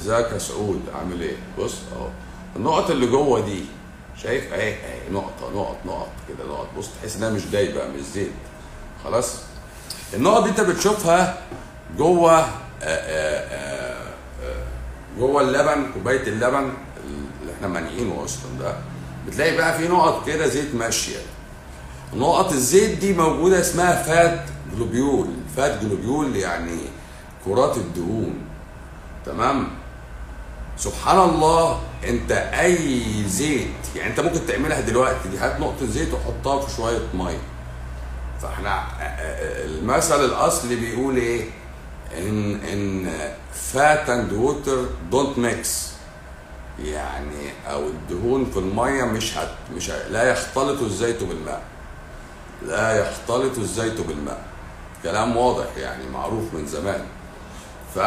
ازيك يا سعود عامل ايه بص اهو النقط اللي جوه دي شايف اهي اهي نقطه نقط نقط كده نقط بص تحس انها مش دايبه مش زيت خلاص النقط دي انت بتشوفها جوه آه، آه، آه، آه، جوه اللبن كوبايه اللبن اللي احنا مانعينه اصلا ده بتلاقي بقى في نقط كده زيت ماشيه نقط الزيت دي موجوده اسمها فات جلوبيول فات جلوبيول يعني كرات الدهون تمام سبحان الله انت اي زيت يعني انت ممكن تعملها دلوقتي دي هات نقطه زيت وحطها في شويه ميه فاحنا اه، اه، المثل الاصلي بيقول ايه ان ان فات اند ووتر دونت ميكس يعني او الدهون في الميه مش هت مش ه- لا يختلط الزيت بالماء لا يختلط الزيت بالماء كلام واضح يعني معروف من زمان ف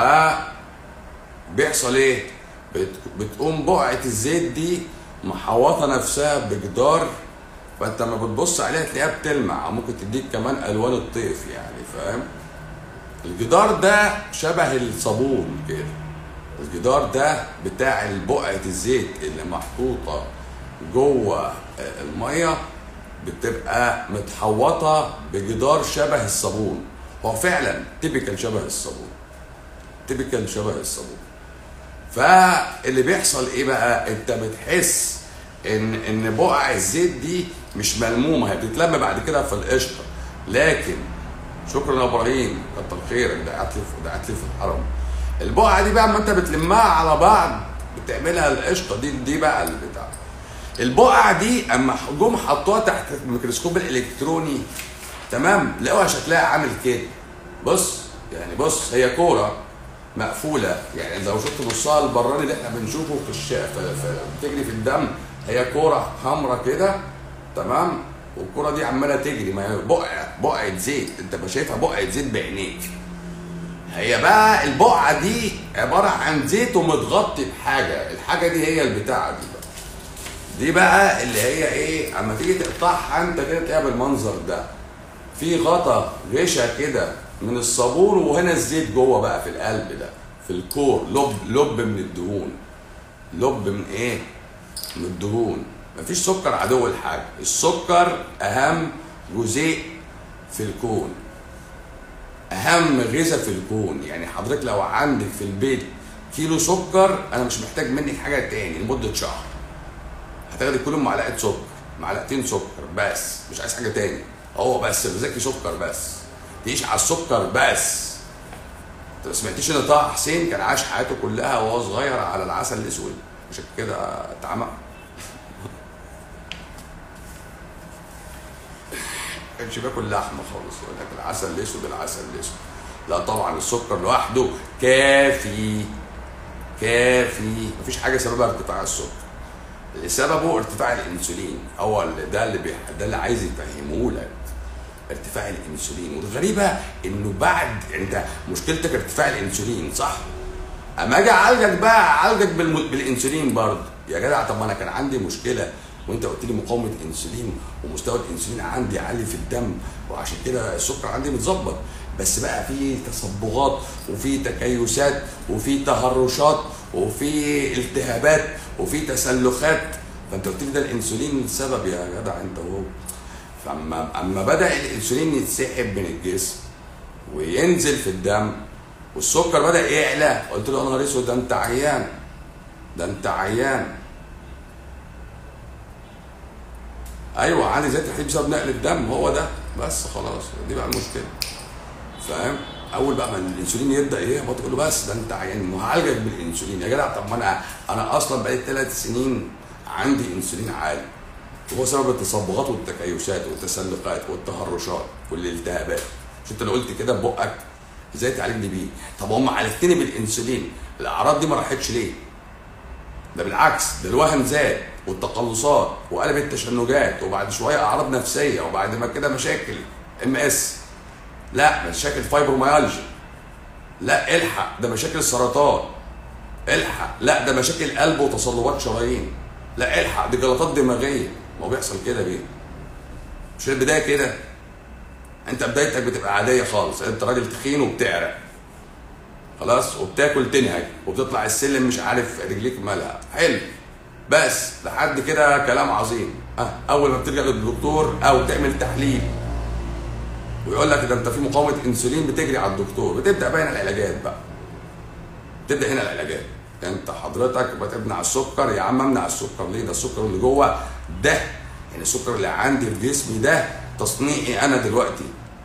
بيحصل ايه بت- بتقوم بقعه الزيت دي محوطه نفسها بجدار فانت لما بتبص عليها تلاقيها بتلمع او ممكن تديك كمان الوان الطيف يعني فاهم الجدار ده شبه الصابون كده الجدار ده بتاع بقعه الزيت اللي محطوطه جوه الميه بتبقى متحوطه بجدار شبه الصابون هو فعلا تيبيكال شبه الصابون تيبيكال شبه الصابون فاللي بيحصل ايه بقى انت بتحس ان ان بقع الزيت دي مش ملمومه هي بتتلم بعد كده في القشطه لكن شكرا يا ابراهيم كتر خيرك دعت لي دعت لي في الحرم البقعه دي بقى اما انت بتلمها على بعض بتعملها القشطه دي دي بقى البتاع البقعه دي اما جم حطوها تحت الميكروسكوب الالكتروني تمام لقوها شكلها عامل كده بص يعني بص هي كوره مقفوله يعني لو شفت نصها البراني اللي احنا بنشوفه في الشارع في في- بتجري في الدم هي كوره حمراء كده تمام والكوره دي عماله تجري ما هي بقعه بقعه زيت انت مش شايفها بقعه زيت بعينيك هي بقى البقعه دي عباره عن زيت ومتغطي بحاجه الحاجه دي هي البتاعه دي بقى دي بقى اللي هي ايه اما تيجي تقطعها انت كده تلاقيها بالمنظر ده في غطا غشا كده من الصابون وهنا الزيت جوه بقى في القلب ده في الكور لب لب من الدهون لب من ايه من الدهون مفيش سكر عدو الحاجة السكر اهم جزيء في الكون اهم غذاء في الكون يعني حضرتك لو عندك في البيت كيلو سكر انا مش محتاج منك حاجه تاني لمده شهر هتاخدي كل يوم معلقه سكر معلقتين سكر بس مش عايز حاجه تاني هو بس غذاكي سكر بس تعيش على السكر بس انت ما سمعتيش ان طه حسين كان عاش حياته كلها وهو صغير على العسل الاسود عشان كده اتعمى كانش بياكل لحمه خالص يقول لك العسل الاسود العسل الاسود لا طبعا السكر لوحده كافي كافي مفيش حاجه سببها ارتفاع السكر اللي سببه ارتفاع الانسولين هو اللي ده اللي بيح... ده اللي عايز يفهمه لك ارتفاع الانسولين والغريبه انه بعد انت مشكلتك ارتفاع الانسولين صح اما اجي اعالجك بقى اعالجك بالم... بالانسولين برضه يا جدع طب ما انا كان عندي مشكله وانت قلت لي مقاومه انسولين ومستوى الانسولين عندي عالي في الدم وعشان كده السكر عندي متظبط بس بقى في تصبغات وفي تكيسات وفي تهرشات وفي التهابات وفي تسلخات فانت قلت لي ده الانسولين السبب يا جدع انت وهو فاما اما بدا الانسولين يتسحب من الجسم وينزل في الدم والسكر بدا يعلى قلت له يا نهار اسود ده انت عيان ده انت عيان ايوه عندي زيت الحليب بسبب نقل الدم هو ده بس خلاص دي بقى المشكله فاهم اول بقى ما الانسولين يبدا يهبط تقول له بس ده انت عيان وهعالجك بالانسولين يا جدع طب ما انا انا اصلا بقالي ثلاث سنين عندي انسولين عالي وهو سبب التصبغات والتكيسات والتسلقات والتهرشات والالتهابات مش انت اللي قلت كده ببقك ازاي تعالجني بيه طب هم عالجتني بالانسولين الاعراض دي ما راحتش ليه ده بالعكس ده الوهن زاد والتقلصات وقلب التشنجات وبعد شويه اعراض نفسيه وبعد ما كده مشاكل ام اس لا مشاكل فايبروميالجيا لا الحق ده مشاكل سرطان الحق لا ده مشاكل قلب وتصلبات شرايين لا الحق دي جلطات دماغيه ما هو بيحصل كده بيه مش البدايه كده انت بدايتك بتبقى عاديه خالص انت راجل تخين وبتعرق خلاص وبتاكل تنهج وبتطلع السلم مش عارف رجليك مالها حلو بس لحد كده كلام عظيم أه اول ما بترجع للدكتور او تعمل تحليل ويقول لك ده انت في مقاومه انسولين بتجري على الدكتور بتبدا بقى هنا العلاجات بقى تبدا هنا العلاجات انت حضرتك بتمنع السكر يا عم امنع السكر ليه ده السكر اللي جوه ده يعني السكر اللي عندي في جسمي ده تصنيعي انا دلوقتي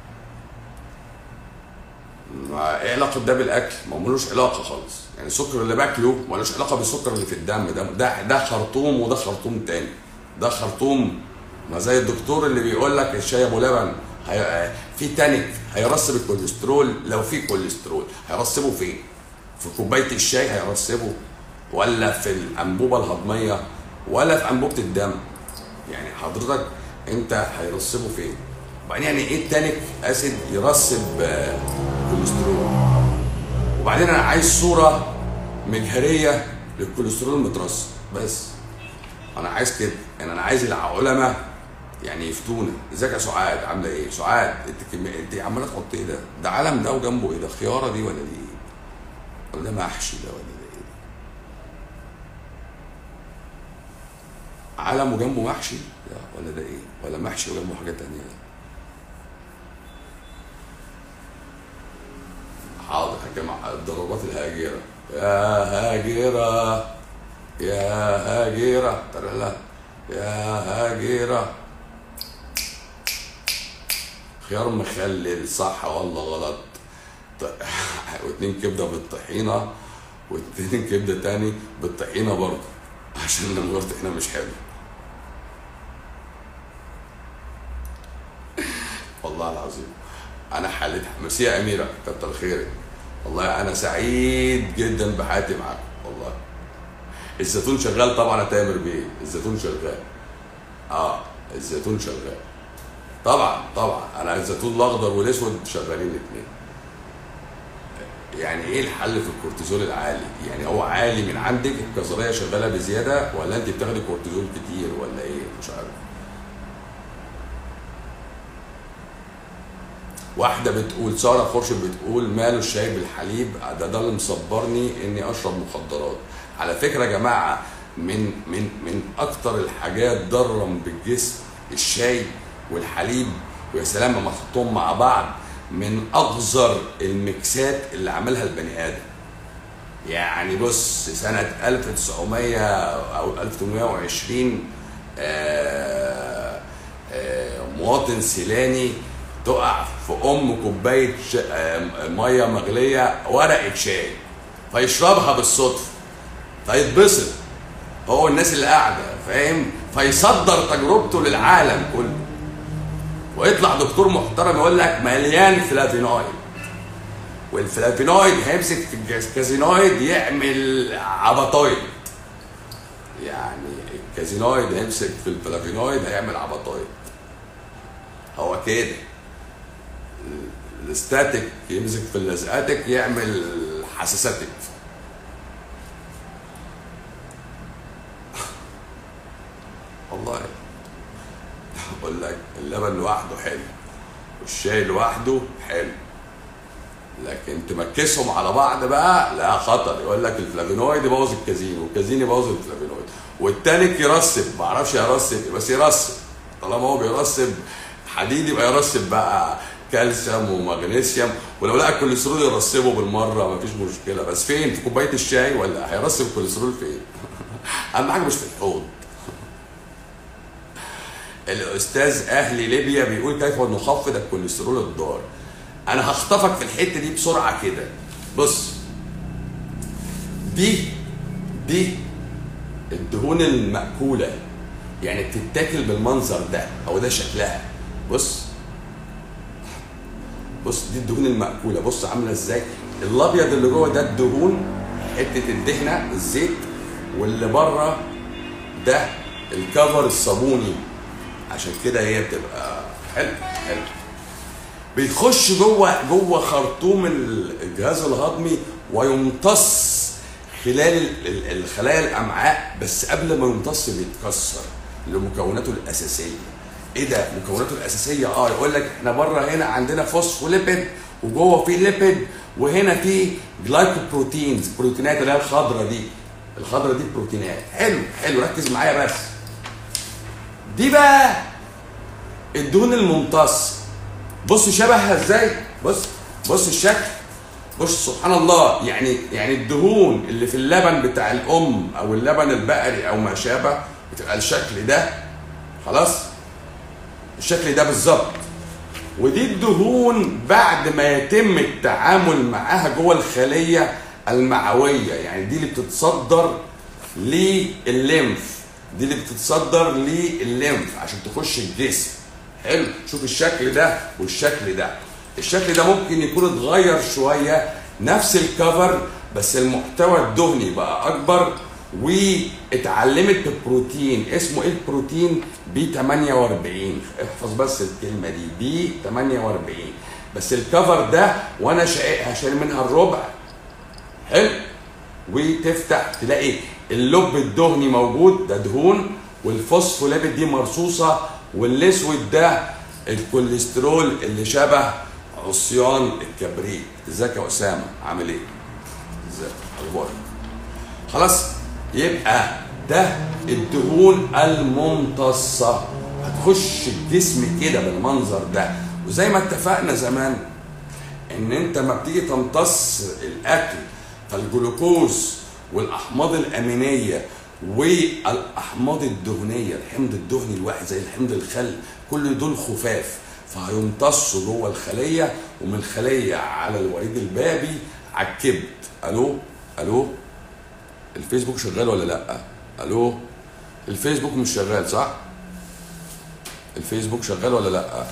ما ايه علاقه ده بالاكل؟ ما هو ملوش علاقه خالص، يعني السكر اللي باكله ملوش علاقه بالسكر اللي في الدم ده ده ده خرطوم وده خرطوم تاني. ده خرطوم ما زي الدكتور اللي بيقول لك الشاي ابو لبن هي... في تانك هيرسب الكوليسترول لو في كوليسترول هيرسبه فين؟ في كوبايه الشاي هيرسبه ولا في الانبوبه الهضميه ولا في انبوبه الدم؟ يعني حضرتك انت هيرسبه فين؟ وبعدين يعني ايه التانك اسيد يرسب آه، كوليسترول وبعدين انا عايز صوره مجهريه للكوليسترول المترسب بس انا عايز كده يعني انا عايز العلماء يعني يفتونا ازيك يا سعاد عامله ايه سعاد انت كم... انت عماله تحط ايه ده ده علم ده وجنبه ايه ده خياره دي ولا دي ايه ولا ده محشي ده ولا ده ايه علم وجنبه محشي لا ولا ده ايه ولا محشي وجنبه حاجه تانية حاضر يا جماعه الضربات الهاجره يا هاجره يا هاجره ترى لا يا هاجره خيار مخلل صح ولا غلط ط- واتنين كبده بالطحينه واتنين كبده تاني بالطحينه برضه عشان لما غير طحينه مش حلو والله العظيم انا حليت ميرسي يا اميره كتر خيرك والله انا سعيد جدا بحياتي معاكم والله الزيتون شغال طبعا يا تامر بيه الزيتون شغال اه الزيتون شغال طبعا طبعا انا الزيتون الاخضر والاسود شغالين الاثنين يعني ايه الحل في الكورتيزول العالي يعني هو عالي من عندك الكظريه شغاله بزياده ولا انت بتاخدي كورتيزول كتير ولا ايه مش عارف واحده بتقول ساره خورشيد بتقول ماله الشاي بالحليب ده ده اللي مصبرني اني اشرب مخدرات على فكره يا جماعه من من من اكتر الحاجات ضرا بالجسم الشاي والحليب ويا سلام لما تحطهم مع بعض من اقذر الميكسات اللي عملها البني ادم يعني بص سنة 1900 أو 1820 آه، آه، مواطن سيلاني تقع في أم كوباية ش- آه، مية مغلية ورقة شاي فيشربها بالصدفة فيتبسط هو الناس اللي قاعدة فاهم فيصدر تجربته للعالم كله ويطلع دكتور محترم يقول لك مليان فلافينويد والفلافينويد هيمسك في الكازينويد يعمل عبطايد يعني الكازينويد هيمسك في الفلافينويد هيعمل عبطايد هو كده الاستاتيك يمسك في اللزقاتك يعمل حساساتك والله اقول لك اللبن لوحده حلو والشاي لوحده حلو لكن تمكسهم على بعض بقى لا خطر يقول لك الفلافينويد يبوظ الكازين والكازين يبوظ الفلافينويد والتالت يرسب ما اعرفش يرسب إيه، بس يرسب طالما هو بيرسب حديد يبقى يرسب بقى كالسيوم ومغنيسيوم ولو لقى الكوليسترول يرسبه بالمره مفيش مشكله بس فين في كوبايه الشاي ولا هيرسب الكوليسترول فين؟ اهم حاجه مش في الحوض الاستاذ اهل ليبيا بيقول كيف نخفض الكوليسترول الضار انا هخطفك في الحته دي بسرعه كده بص دي دي الدهون المأكولة يعني بتتاكل بالمنظر ده او ده شكلها بص بص دي الدهون المأكولة بص عاملة ازاي الابيض اللي جوه ده الدهون حتة الدهنة الزيت واللي بره ده الكفر الصابوني عشان كده هي بتبقى حلو حلو بيخش جوه جوه خرطوم الجهاز الهضمي ويمتص خلال ال- ال- الخلايا الامعاء بس قبل ما يمتص بيتكسر لمكوناته الاساسيه ايه ده مكوناته الاساسيه اه يقول لك احنا بره هنا عندنا فوسفوليبيد وجوه في ليبيد وهنا في جلايكوبروتينز بروتينات اللي هي الخضراء دي الخضراء دي بروتينات حلو حلو ركز معايا بس دي بقى الدهون الممتص بص شبهها ازاي بص بص الشكل بص سبحان الله يعني يعني الدهون اللي في اللبن بتاع الام او اللبن البقري او ما شابه بتبقى الشكل ده خلاص الشكل ده بالظبط ودي الدهون بعد ما يتم التعامل معاها جوه الخليه المعويه يعني دي اللي بتتصدر للليمف دي اللي بتتصدر للليمف عشان تخش الجسم حلو شوف الشكل ده والشكل ده الشكل ده ممكن يكون اتغير شويه نفس الكفر بس المحتوى الدهني بقى اكبر واتعلمت ببروتين اسمه ايه البروتين بي 48 احفظ بس الكلمه دي بي 48 بس الكفر ده وانا شقيقها شايل منها الربع حلو وتفتح تلاقي اللب الدهني موجود ده دهون والفوسفوليبيد دي مرصوصه والاسود ده الكوليسترول اللي شبه عصيان الكبريت ازيك يا اسامه عامل ايه ازيك اخبارك خلاص يبقى ده الدهون الممتصه هتخش الجسم كده بالمنظر ده وزي ما اتفقنا زمان ان انت ما بتيجي تمتص الاكل فالجلوكوز والاحماض الامينيه والاحماض الدهنيه الحمض الدهني الواحد زي الحمض الخل كل دول خفاف فهيمتصوا جوه الخليه ومن الخليه على الوريد البابي على الكبد الو الو الفيسبوك شغال ولا لا الو الفيسبوك مش شغال صح الفيسبوك شغال ولا لا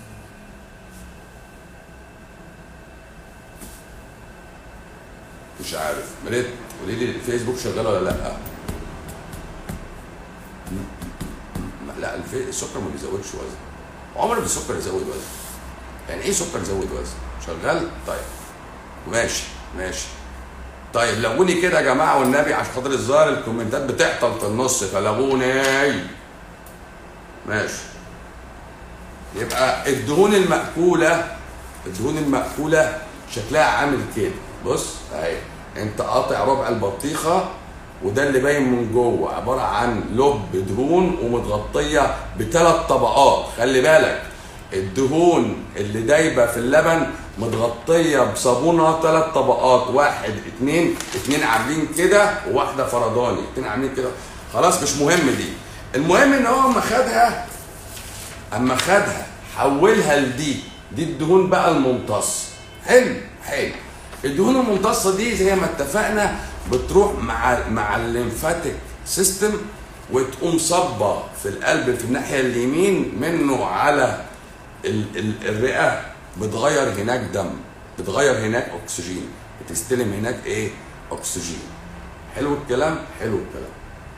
مش عارف مريت قولي لي الفيسبوك شغال ولا لا لا الفي... السكر ما بيزودش وزن عمر ما السكر يزود وزن يعني ايه سكر يزود وزن شغال طيب ماشي ماشي طيب لغوني كده يا جماعه والنبي عشان خاطر الظاهر الكومنتات بتعطل في النص فلغوني ماشي يبقى الدهون المأكولة الدهون المأكولة شكلها عامل كده بص اهي انت قاطع ربع البطيخة وده اللي باين من جوه عبارة عن لب دهون ومتغطية بثلاث طبقات خلي بالك الدهون اللي دايبة في اللبن متغطية بصابونة ثلاث طبقات واحد اتنين اتنين عاملين كده وواحدة فرداني اتنين عاملين كده خلاص مش مهم دي المهم ان هو اما خدها اما خدها حولها لدي دي الدهون بقى الممتص حلو حلو الدهون الممتصه دي زي ما اتفقنا بتروح مع مع الليمفاتيك سيستم وتقوم صبه في القلب في الناحيه اليمين منه على ال ال الرئه بتغير هناك دم بتغير هناك اكسجين بتستلم هناك ايه اكسجين حلو الكلام حلو الكلام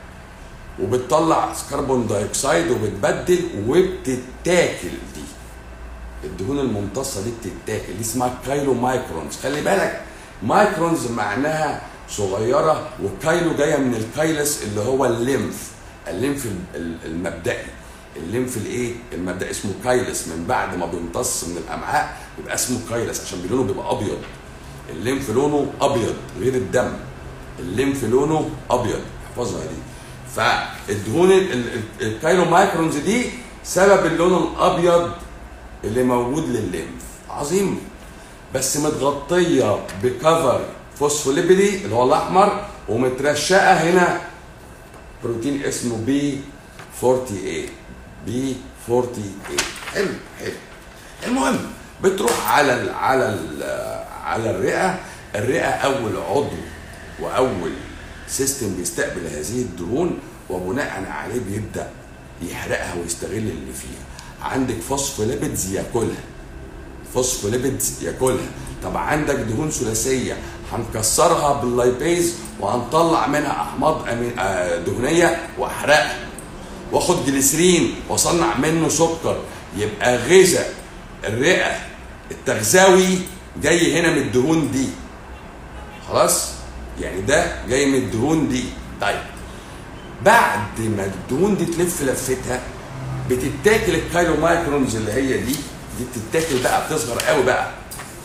وبتطلع كربون دايوكسيد وبتبدل وبتتاكل دي الدهون الممتصه دي بتتاكل دي اسمها كايلو مايكرونز خلي بالك مايكرونز معناها صغيره وكايلو جايه من الكايلس اللي هو الليمف الليمف المبدئي الليمف الايه المبدئي اسمه كايلس من بعد ما بيمتص من الامعاء يبقى اسمه كايلس عشان لونه بيبقى ابيض الليمف لونه ابيض غير الدم الليمف لونه ابيض احفظها دي فالدهون الكايلو مايكرونز دي سبب اللون الابيض اللي موجود للليمف عظيم بس متغطيه بكفر فوسفوليبيدي اللي هو الاحمر ومترشقه هنا بروتين اسمه بي 48 بي 48 حلو حلو المهم بتروح على ال على ال على الرئه الرئه اول عضو واول سيستم بيستقبل هذه الدهون وبناء عليه بيبدا يحرقها ويستغل اللي فيها عندك فوسفوليبيدز ياكلها فوسفوليبيدز ياكلها طب عندك دهون ثلاثيه هنكسرها باللايبيز وهنطلع منها احماض أمين آه دهنيه واحرقها واخد جليسرين واصنع منه سكر يبقى غذاء الرئه التغذوي جاي هنا من الدهون دي خلاص يعني ده جاي من الدهون دي طيب بعد ما الدهون دي تلف لفتها بتتاكل الكايلو مايكرونز اللي هي دي دي بتتاكل بقى بتصغر قوي بقى بتتحرق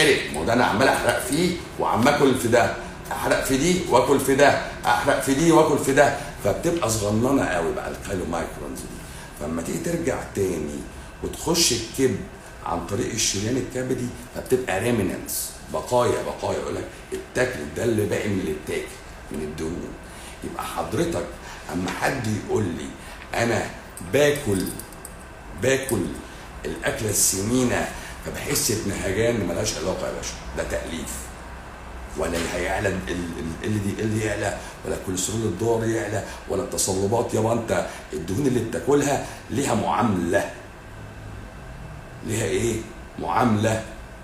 يتحرق ما هو ده انا عمال احرق فيه وعمال اكل في ده احرق في دي واكل في ده احرق في دي واكل في ده فبتبقى صغننه قوي بقى الكايلو مايكرونز دي فلما تيجي ترجع تاني وتخش الكبد عن طريق الشريان الكبدي فبتبقى ريمننس بقايا بقايا يقول لك التاكل ده اللي باقي من اللي اتاكل من الدهون يبقى حضرتك اما حد يقول لي انا باكل باكل الاكله السمينه فبحس بنهجان ملهاش علاقه يا باشا ده تاليف ولا هيعلى ال- ال- اللي دي اللي يعلى ولا الكوليسترول الضار يعلى ولا التصلبات يابا انت الدهون اللي بتاكلها ليها معامله ليها ايه؟ معامله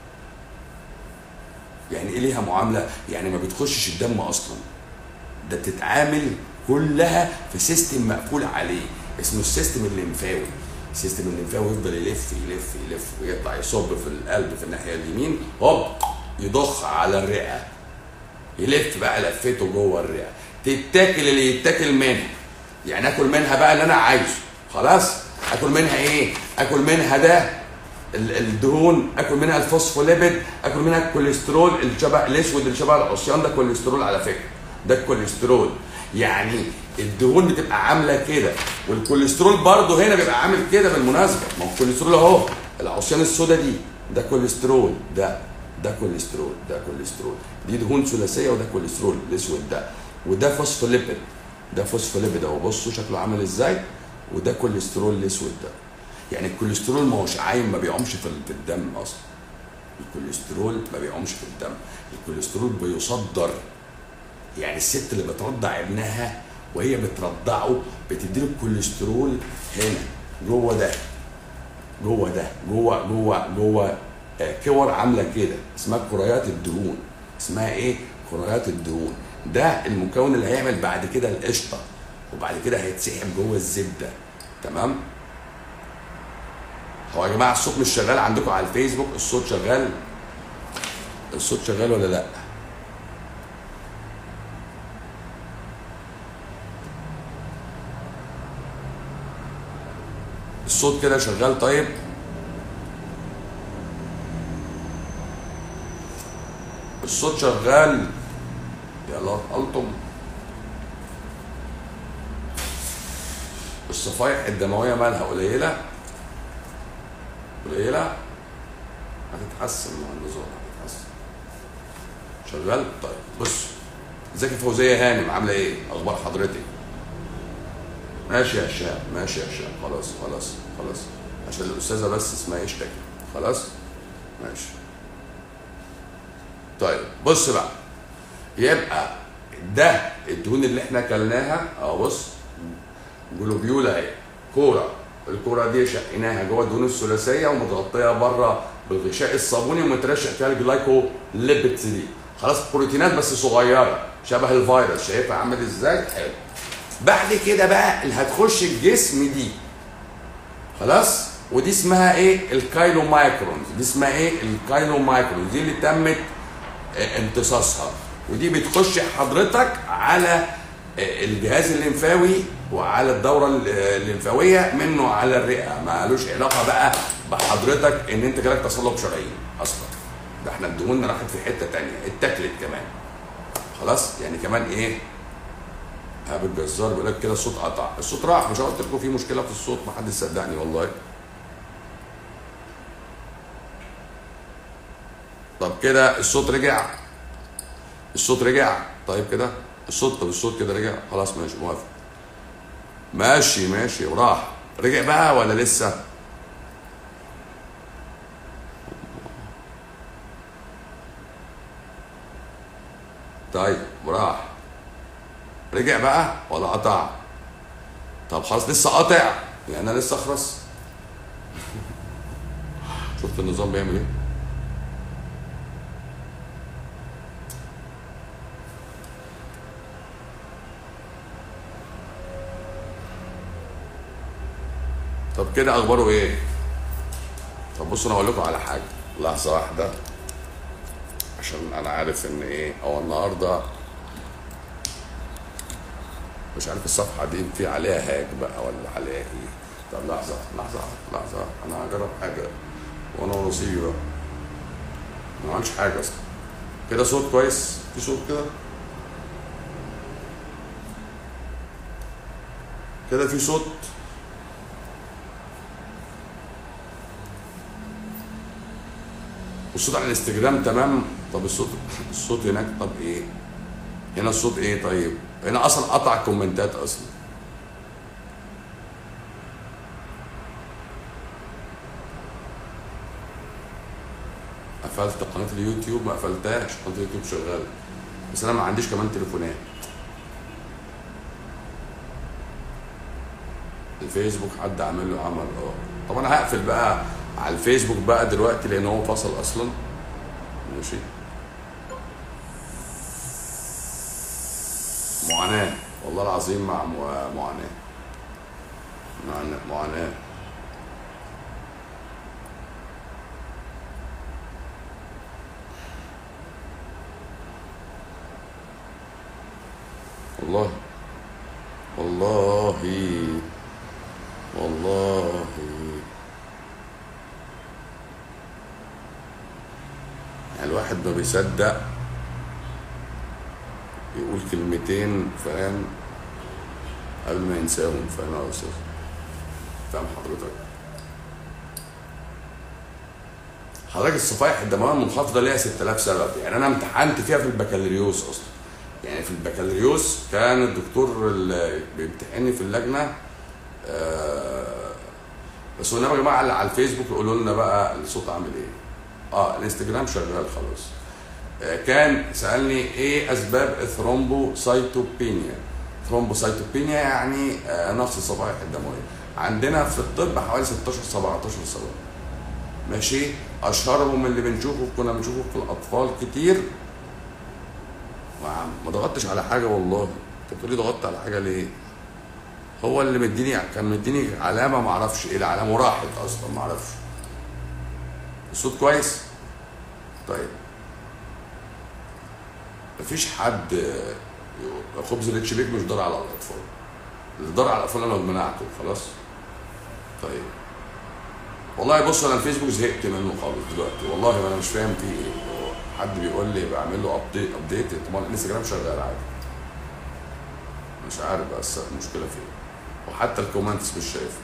يعني ايه ليها معامله؟ يعني ما بتخشش الدم اصلا ده بتتعامل كلها في سيستم مقفول عليه اسمه السيستم الليمفاوي السيستم الليمفاوي يفضل يلف يلف يلف ويطلع يصب في القلب في الناحيه اليمين هوب يضخ على الرئه يلف بقى لفته جوه الرئه تتاكل اللي يتاكل منها يعني اكل منها بقى اللي انا عايزه خلاص اكل منها ايه اكل منها ده ال- الدهون اكل منها الفوسفوليبيد اكل منها الكوليسترول الشبه الاسود اللي شبه العصيان ده كوليسترول على فكره ده الكوليسترول يعني الدهون بتبقى عامله كده والكوليسترول برضه هنا بيبقى عامل كده بالمناسبه ما هو الكوليسترول اهو العصيان السوداء دي ده كوليسترول ده ده كوليسترول ده كوليسترول دي دهون ثلاثيه وده كوليسترول الاسود ده وده فوسفوليبيد ده فوسفوليبيد اهو بصوا شكله عامل ازاي وده كوليسترول الاسود ده يعني الكوليسترول ما هوش عايم ما بيعومش في ال- في الدم اصلا الكوليسترول ما بيعومش في الدم الكوليسترول بيصدر يعني الست اللي بترضع ابنها وهي بترضعه بتديله الكوليسترول هنا جوه ده جوه ده جوه جوه جوه آه، كور عامله كده اسمها كريات الدهون اسمها ايه؟ كريات الدهون ده المكون اللي هيعمل بعد كده القشطه وبعد كده هيتسحب جوه الزبده تمام؟ هو يا جماعه الصوت مش شغال عندكم على الفيسبوك الصوت شغال الصوت شغال ولا لا؟ الصوت كده شغال طيب الصوت شغال يلا الطم الصفائح الدمويه مالها قليله قليله هتتحسن مع النظام هتتحسن شغال طيب بص ازيك يا فوزيه هانم عامله ايه اخبار حضرتك ماشي يا هشام ماشي يا هشام خلاص خلاص خلاص عشان الاستاذه بس اسمها يشتكي خلاص ماشي طيب بص بقى يبقى ده الدهون اللي احنا اكلناها اه بص جلوبيولا اهي كوره الكوره دي شقيناها جوه الدهون الثلاثيه ومتغطيه بره بالغشاء الصابوني ومترشق فيها الجلايكو ليبيدز دي خلاص بروتينات بس صغيره شبه الفيروس شايفها عامل ازاي حلو بعد كده بقى اللي هتخش الجسم دي خلاص ودي اسمها ايه الكايلو مايكرونز دي اسمها ايه الكايلو مايكرونز دي اللي تمت آه، امتصاصها ودي بتخش حضرتك على آه، الجهاز الليمفاوي وعلى الدوره ال- آه، الليمفاويه منه على الرئه ما لوش علاقه بقى بحضرتك ان انت جالك تصلب شرايين اصلا ده احنا الدهون راحت في حته تانية اتاكلت كمان خلاص يعني كمان ايه ابو الجزار بيقول لك كده الصوت قطع الصوت راح مش قلت لكم في مشكله في الصوت ما حدش صدقني والله طب كده الصوت رجع الصوت رجع طيب كده الصوت طب الصوت كده رجع خلاص ماشي موافق ماشي ماشي وراح رجع بقى ولا لسه طيب وراح رجع بقى ولا قطع طب خلاص لسه قاطع يعني انا لسه اخرس شفت النظام بيعمل ايه طب كده اخباره ايه طب بصوا انا هقول لكم على حاجه لحظه واحده عشان انا عارف ان ايه هو النهارده مش عارف الصفحه دي في عليها هاك بقى ولا عليها ايه طب لحظه لحظه لحظه انا هجرب حاجه وانا ونصيبي بقى ما عملش حاجه اصلا كده صوت كويس في صوت كده كده في صوت والصوت على الانستجرام تمام طب الصوت الصوت هناك طب ايه هنا الصوت ايه طيب هنا اصلا قطع الكومنتات اصلا قفلت قناه اليوتيوب ما قفلتهاش قناه اليوتيوب شغاله بس انا ما عنديش كمان تليفونات الفيسبوك حد عامل له عمل اه طب انا هقفل بقى على الفيسبوك بقى دلوقتي لان هو فصل اصلا ماشي معاناة والله العظيم مع مع- معاناة معاناة معاناة والله والله والله يعني الواحد ما بيصدق يقول كلمتين فاهم قبل ما ينساهم فاهم يا استاذ فاهم حضرتك حضرتك الصفائح الدمويه المنخفضه ليها 6000 سبب يعني انا امتحنت فيها في البكالوريوس اصلا يعني في البكالوريوس كان الدكتور اللي بيمتحني في اللجنه آه بس قلنا يا جماعه اللي على الفيسبوك يقولوا لنا بقى الصوت عامل ايه اه الانستجرام شغال خلاص آه، كان سالني ايه اسباب الثرومبوسايتوبينيا ثرومبوسايتوبينيا يعني آه، نقص الصفائح الدمويه عندنا في الطب حوالي 16 17 سبب ماشي اشهرهم اللي بنشوفه كنا بنشوفه في الاطفال كتير ما- ما ضغطتش على حاجه والله انت بتقولي ضغطت على حاجه ليه هو اللي مديني كان مديني علامه ما اعرفش ايه العلامه وراحت اصلا ما اعرفش الصوت كويس طيب مفيش حد آه، خبز الاتش بيك مش دار على الاطفال اللي دار على الاطفال انا منعته خلاص طيب والله بص انا الفيسبوك زهقت منه خالص دلوقتي والله انا مش فاهم فيه ايه هو حد بيقول لي بعمل له ابديت ابديت طبعا الانستجرام شغال عادي مش عارف بقى الس- المشكله فين وحتى الكومنتس مش شايفه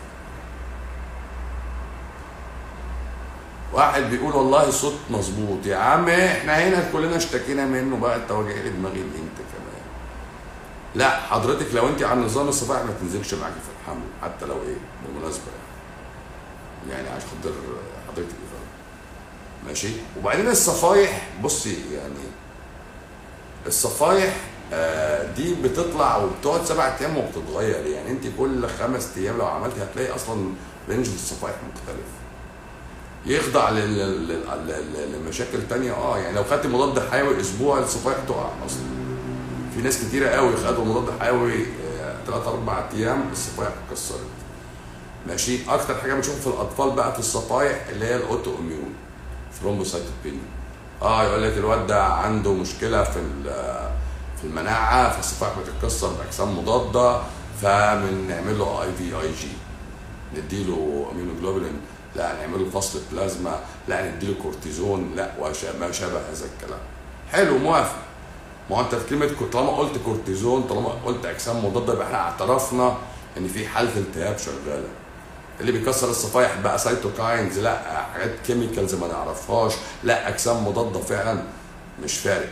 واحد بيقول والله الصوت مظبوط يا عم احنا هنا كلنا اشتكينا منه بقى انت واجع لي دماغي ليه انت كمان لا حضرتك لو انت على نظام الصفائح ما تنزلش معاكي في الحمل حتى لو ايه بالمناسبه يعني يعني عشان خاطر حضرتك تبقي فاهمه ماشي وبعدين الصفايح بصي يعني الصفايح آه، دي بتطلع وبتقعد سبع ايام وبتتغير يعني انت كل خمس ايام لو عملتي هتلاقي اصلا رينج الصفايح مختلف يخضع لل- لل- لل- لل- لمشاكل تانية اه يعني لو خدت مضاد حيوي اسبوع الصفايح تقع اصلا في ناس كتيرة قوي خدوا مضاد حيوي ثلاث اربع ايام الصفايح اتكسرت ماشي اكتر حاجه بنشوفها في الاطفال بقى في الصفايح اللي هي الاوتو اميون ثرومبوسايتوبينيا اه يقول لك الواد ده عنده مشكله في ال- في المناعه فالصفائح بتتكسر باجسام مضاده فبنعمل له اي في اي جي نديله اميونوجلوبولين لا نعمل له فصل بلازما لا نديله كورتيزون لا وش- ما شابه هذا الكلام حلو موافق ما هو انت في كلمه كو- طالما قلت كورتيزون طالما قلت اجسام مضاده يبقى احنا اعترفنا ان في حاله التهاب شغاله اللي بيكسر الصفايح بقى سايتوكاينز لا حاجات كيميكالز ما نعرفهاش لا اجسام مضاده فعلا مش فارق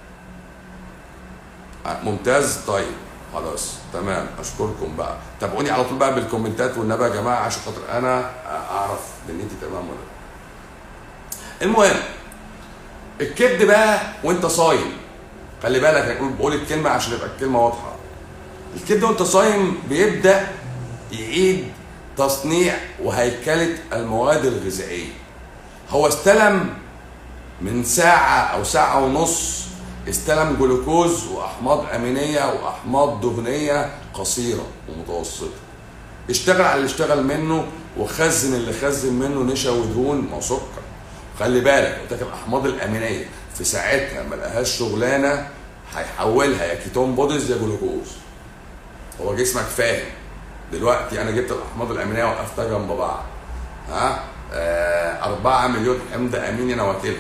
آه، ممتاز طيب خلاص تمام اشكركم بقى تابعوني على طول بقى بالكومنتات والنبي يا جماعه عشان خاطر انا اعرف دنيتي تمام ولا لا المهم الكبد بقى وانت صايم خلي بالك انا بقول- بقول الكلمه عشان يبقى الكلمه واضحه الكبد وانت صايم بيبدا يعيد تصنيع وهيكله المواد الغذائيه هو استلم من ساعه او ساعه ونص استلم جلوكوز واحماض امينيه واحماض دهنيه قصيره ومتوسطه اشتغل على اللي اشتغل منه وخزن اللي خزن منه نشا ودهون ما هو سكر خلي بالك قلت لك الاحماض الامينيه في ساعتها ما لقاهاش شغلانه هيحولها يا كيتون بوديز يا جلوكوز هو جسمك فاهم دلوقتي انا جبت الاحماض الامينيه وقفتها جنب بعض ها آه 4 مليون حمض اميني انا واكلهم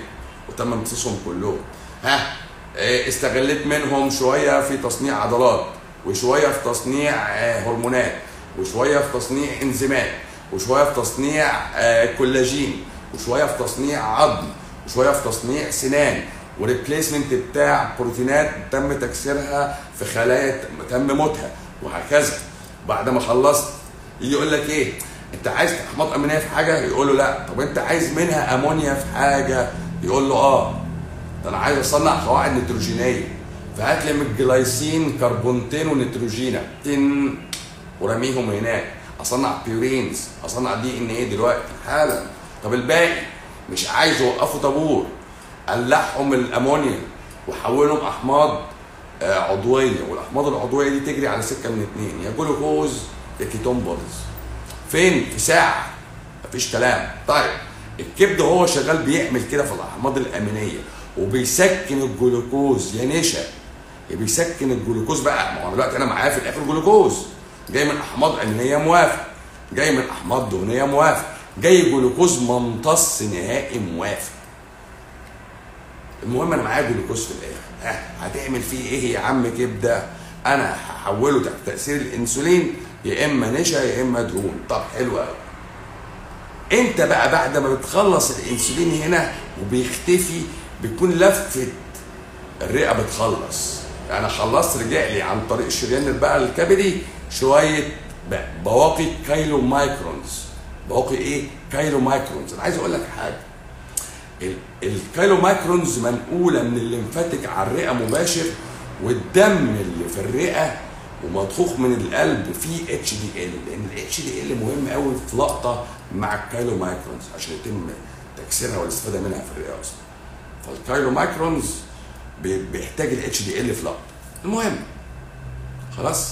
وتم امتصاصهم كلهم ها إيه، استغلت منهم شويه في تصنيع عضلات وشويه في تصنيع آه، هرمونات وشويه في تصنيع انزيمات وشويه في تصنيع آه، كولاجين وشويه في تصنيع عظم وشويه في تصنيع سنان وريبليسمنت بتاع بروتينات تم تكسيرها في خلايا تم موتها وهكذا بعد ما خلصت يجي يقول لك ايه انت عايز احماض امينيه في حاجه يقول له لا طب انت عايز منها امونيا في حاجه يقول له اه ده انا عايز اصنع قواعد نيتروجينيه فهات لي من الجلايسين كربونتين ونيتروجينا تن ورميهم هناك اصنع بيورينز اصنع دي ان ايه دلوقتي حالا طب الباقي مش عايز اوقفه طابور قلعهم الامونيا وحولهم احماض آه، عضويه والاحماض العضويه دي تجري على سكه من اتنين يا جلوكوز يا كيتون بوديز فين في ساعه مفيش كلام طيب الكبد وهو شغال بيعمل كده في الاحماض الامينيه وبيسكن الجلوكوز يا نشا يا بيسكن الجلوكوز بقى ما هو دلوقتي انا معايا في الاخر جلوكوز جاي من احماض امينيه موافق جاي من احماض دهنيه موافق جاي جلوكوز ممتص نهائي موافق المهم انا معايا جلوكوز في الاخر ها هتعمل فيه ايه يا عم كبده انا هحوله تحت تاثير الانسولين يا اما نشا يا اما دهون طب حلو قوي انت بقى بعد ما بتخلص الانسولين هنا وبيختفي بتكون لفه الرئه بتخلص انا خلصت رجع لي عن طريق الشريان بقى الكبدي شويه ب- بواقي كايلو مايكرونز بواقي ايه كايلو مايكرونز انا عايز اقول لك حاجه ال- الكايلو مايكرونز منقوله من الليمفاتيك على الرئه مباشر والدم اللي في الرئه ومضخوخ من القلب فيه اتش دي ال لان الاتش دي ال مهم قوي في لقطه مع الكايلو مايكرونز عشان يتم تكسيرها والاستفاده منها في الرئه اصلا فالكايلو مايكرونز بي- بيحتاج الاتش دي ال في لقطه المهم خلاص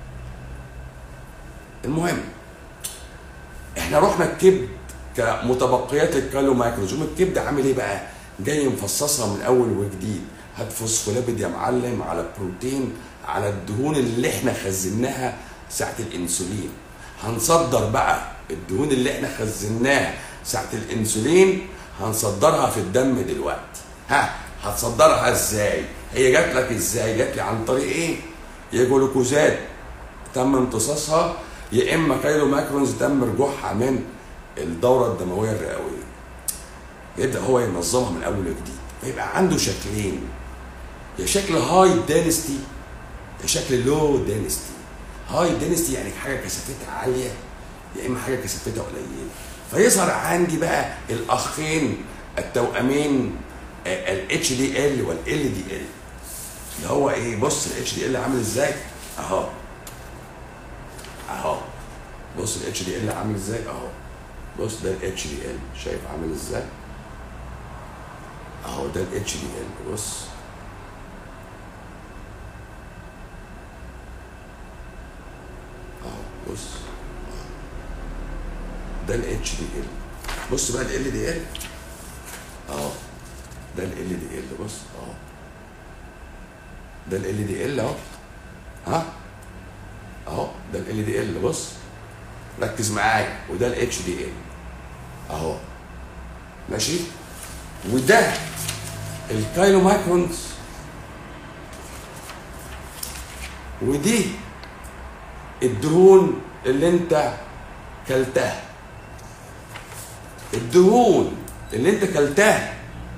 المهم احنا رحنا الكبد كمتبقيات الكالو مايكروز يوم الكبد عامل ايه بقى؟ جاي مفصصها من اول وجديد هات فوسفوليبيد يا معلم على بروتين على الدهون اللي احنا خزناها ساعة الانسولين هنصدر بقى الدهون اللي احنا خزناها ساعة الانسولين هنصدرها في الدم دلوقتي ها هتصدرها ازاي؟ هي جات لك ازاي؟ جات لي عن طريق ايه؟ يا جلوكوزات تم امتصاصها يا اما كايلو ماكرونز تم رجوعها من الدوره الدمويه الرئويه يبدا هو ينظمها من اول وجديد فيبقى عنده شكلين يا شكل هاي دينستي يا شكل لو دينستي هاي دينستي يعني حاجه كثافتها عاليه يا اما حاجه كثافتها قليله فيظهر عندي بقى الاخين التوامين الاتش دي ال والال دي ال اللي هو ايه بص الاتش دي ال عامل ازاي اهو اهو بص الاتش دي ال عامل ازاي اهو بص ده الاتش دي ال شايف عامل ازاي اهو ده الاتش دي ال بص اهو بص ده الاتش دي ال بص بقى ال دي ال اهو ده ال دي ال بص اهو ده ال دي ال اهو ها اهو ده ال دي ال بص ركز معايا وده الاتش دي ال اهو ماشي وده الكايلو مايكرونز ودي الدهون اللي انت كلتها الدهون اللي انت كلتها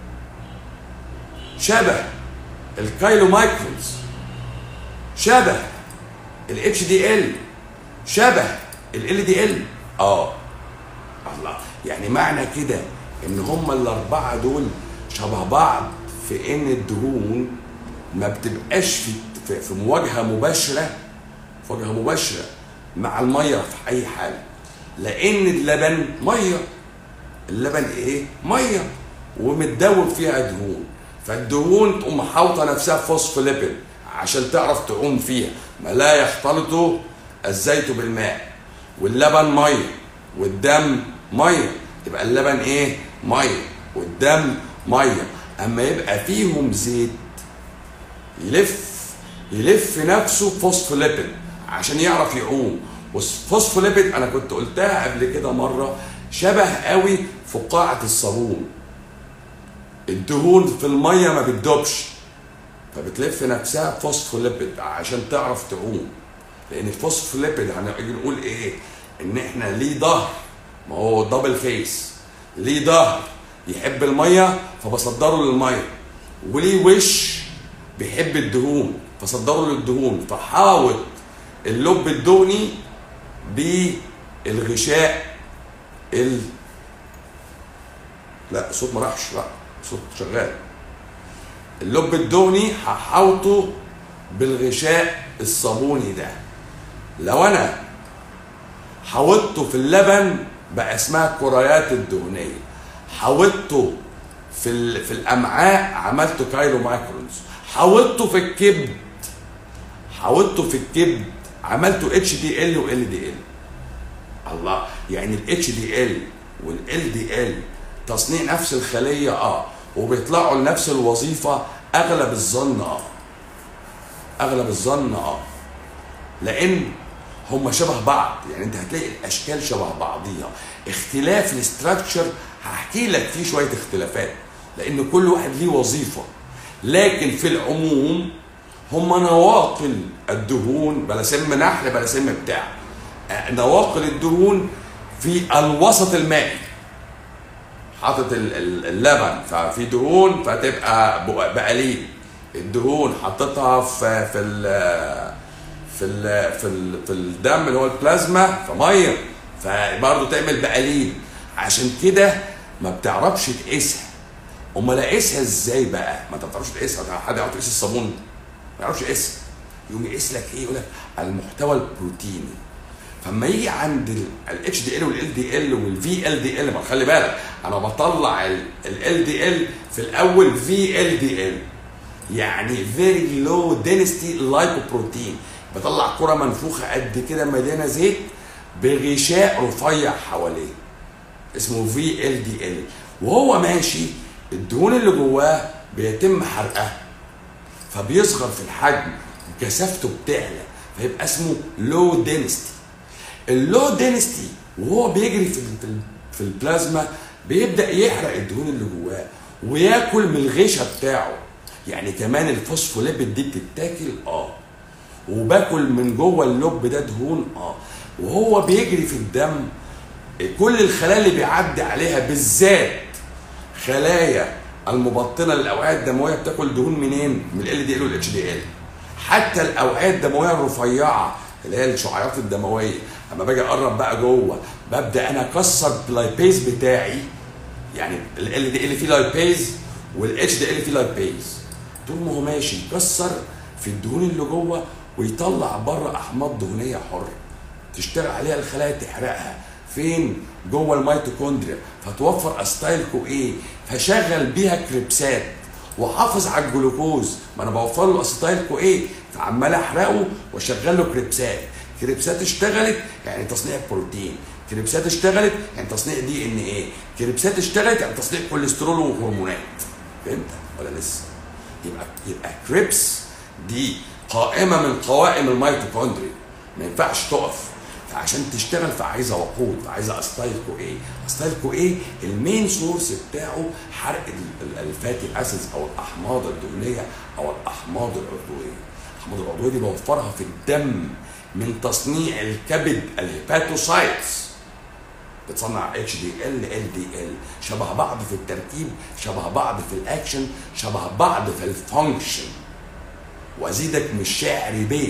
شبه الكايلو مايكرونز شبه الاتش دي ال شبه ال دي ال اه الله يعني معنى كده ان هما الاربعه دول شبه بعض في ان الدهون ما بتبقاش في في, في مواجهه مباشره في مواجهه مباشره مع الميه في اي حاله لان اللبن ميه اللبن ايه ميه ومتدوب فيها دهون فالدهون تقوم محاوطه نفسها فوسفوليبيد عشان تعرف تعوم فيها ما لا يختلط الزيت بالماء واللبن ميه والدم ميه يبقى اللبن ايه ميه والدم ميه اما يبقى فيهم زيت يلف يلف نفسه فوسفوليبيد عشان يعرف يعوم والفوسفوليبيد انا كنت قلتها قبل كده مره شبه قوي فقاعه الصابون الدهون في الميه ما بتدوبش فبتلف نفسها فوسفوليبيد عشان تعرف تعوم لان الفوسفوليبيد هنيجي نقول ايه ان احنا ليه ظهر ما هو دبل فيس ليه ظهر يحب الميه فبصدره للميه وليه وش بيحب الدهون فصدره للدهون فحاوط اللب الدهني بالغشاء ال لا الصوت ما راحش لا الصوت شغال اللب الدهني هحاوطه بالغشاء الصابوني ده لو انا حاوطته في اللبن بقى اسمها الكريات الدهنيه حاوطته في ال- في الامعاء عملته كايلو مايكرونز حاوطته في الكبد حاوطته في الكبد عملته اتش دي ال وال دي ال الله يعني الاتش دي ال والال دي ال تصنيع نفس الخليه اه وبيطلعوا لنفس الوظيفه اغلب الظن اه اغلب الظن اه لان هم شبه بعض يعني انت هتلاقي الاشكال شبه بعضيها اختلاف الاستراكشر هحكي لك فيه شويه اختلافات لان كل واحد ليه وظيفه لكن في العموم هم نواقل الدهون بلا سم نحل بلا سم بتاع آه، نواقل الدهون في الوسط المائي حاطط ال- ال- اللبن ففي دهون فتبقى بق- بقليل الدهون حطيتها في في ال في ال في ال في الدم اللي هو البلازما فميه فبرضه تعمل بقليل عشان كده ما بتعرفش تقيسها امال اقيسها ازاي بقى؟ ما انت ما بتعرفش تقيسها حد يعرف يقيس الصابون ما يعرفش يقيسها يقوم يقيس لك ايه؟ يقول لك المحتوى البروتيني فما يجي عند الاتش دي ال والال دي ال والفي ال دي ال ما خلي بالك انا بطلع ال دي ال في الاول في ال دي ال يعني فيري لو دينستي لايكوبروتين بطلع كره منفوخه قد كده مليانه زيت بغشاء رفيع حواليه اسمه في ال دي ال وهو ماشي الدهون اللي جواه بيتم حرقها فبيصغر في الحجم كثافته بتعلى فيبقى اسمه لو دينستي اللو دينستي وهو بيجري في ال- في البلازما بيبدا يحرق الدهون اللي جواه وياكل من الغشا بتاعه يعني كمان الفوسفوليبيد دي بتتاكل اه وباكل من جوه اللب ده دهون اه وهو بيجري في الدم كل الخلايا اللي بيعدي عليها بالذات خلايا المبطنه للاوعيه الدمويه بتاكل دهون منين؟ من ال دي ال والاتش دي ال حتى الاوعيه الدمويه الرفيعه اللي هي الشعيرات الدمويه اما باجي اقرب بقى جوه ببدا انا اكسر اللايبيز بتاعي يعني ال دي ال فيه لايبيز والاتش دي ال فيه لايبيز طول ما هو ماشي يكسر في الدهون اللي جوه ويطلع بره احماض دهنيه حره تشتغل عليها الخلايا تحرقها فين جوه الميتوكوندريا فتوفر استايل كو ايه فشغل بيها كريبسات وحافظ على الجلوكوز ما انا بوفر له اسيتايل كو ايه فعمال احرقه واشغل له كريبسات كريبسات اشتغلت يعني تصنيع بروتين كريبسات اشتغلت يعني تصنيع دي ان ايه كريبسات اشتغلت يعني تصنيع كوليسترول وهرمونات فهمت ولا لسه يبقى يبقى كريبس دي قائمه من قوائم الميتوكوندريا ما ينفعش تقف فعشان تشتغل فعايزه وقود فعايزه استايل كو ايه استايل كو ايه المين سورس بتاعه حرق ال- ال- الفاتي اسيدز او الاحماض الدهنيه او الاحماض العضويه الاحماض العضويه دي بوفرها في الدم من تصنيع الكبد الهيباتوسايتس بتصنع اتش دي ال ال دي ال شبه بعض في التركيب شبه بعض في الاكشن شبه بعض في الفانكشن وازيدك من الشعر بيت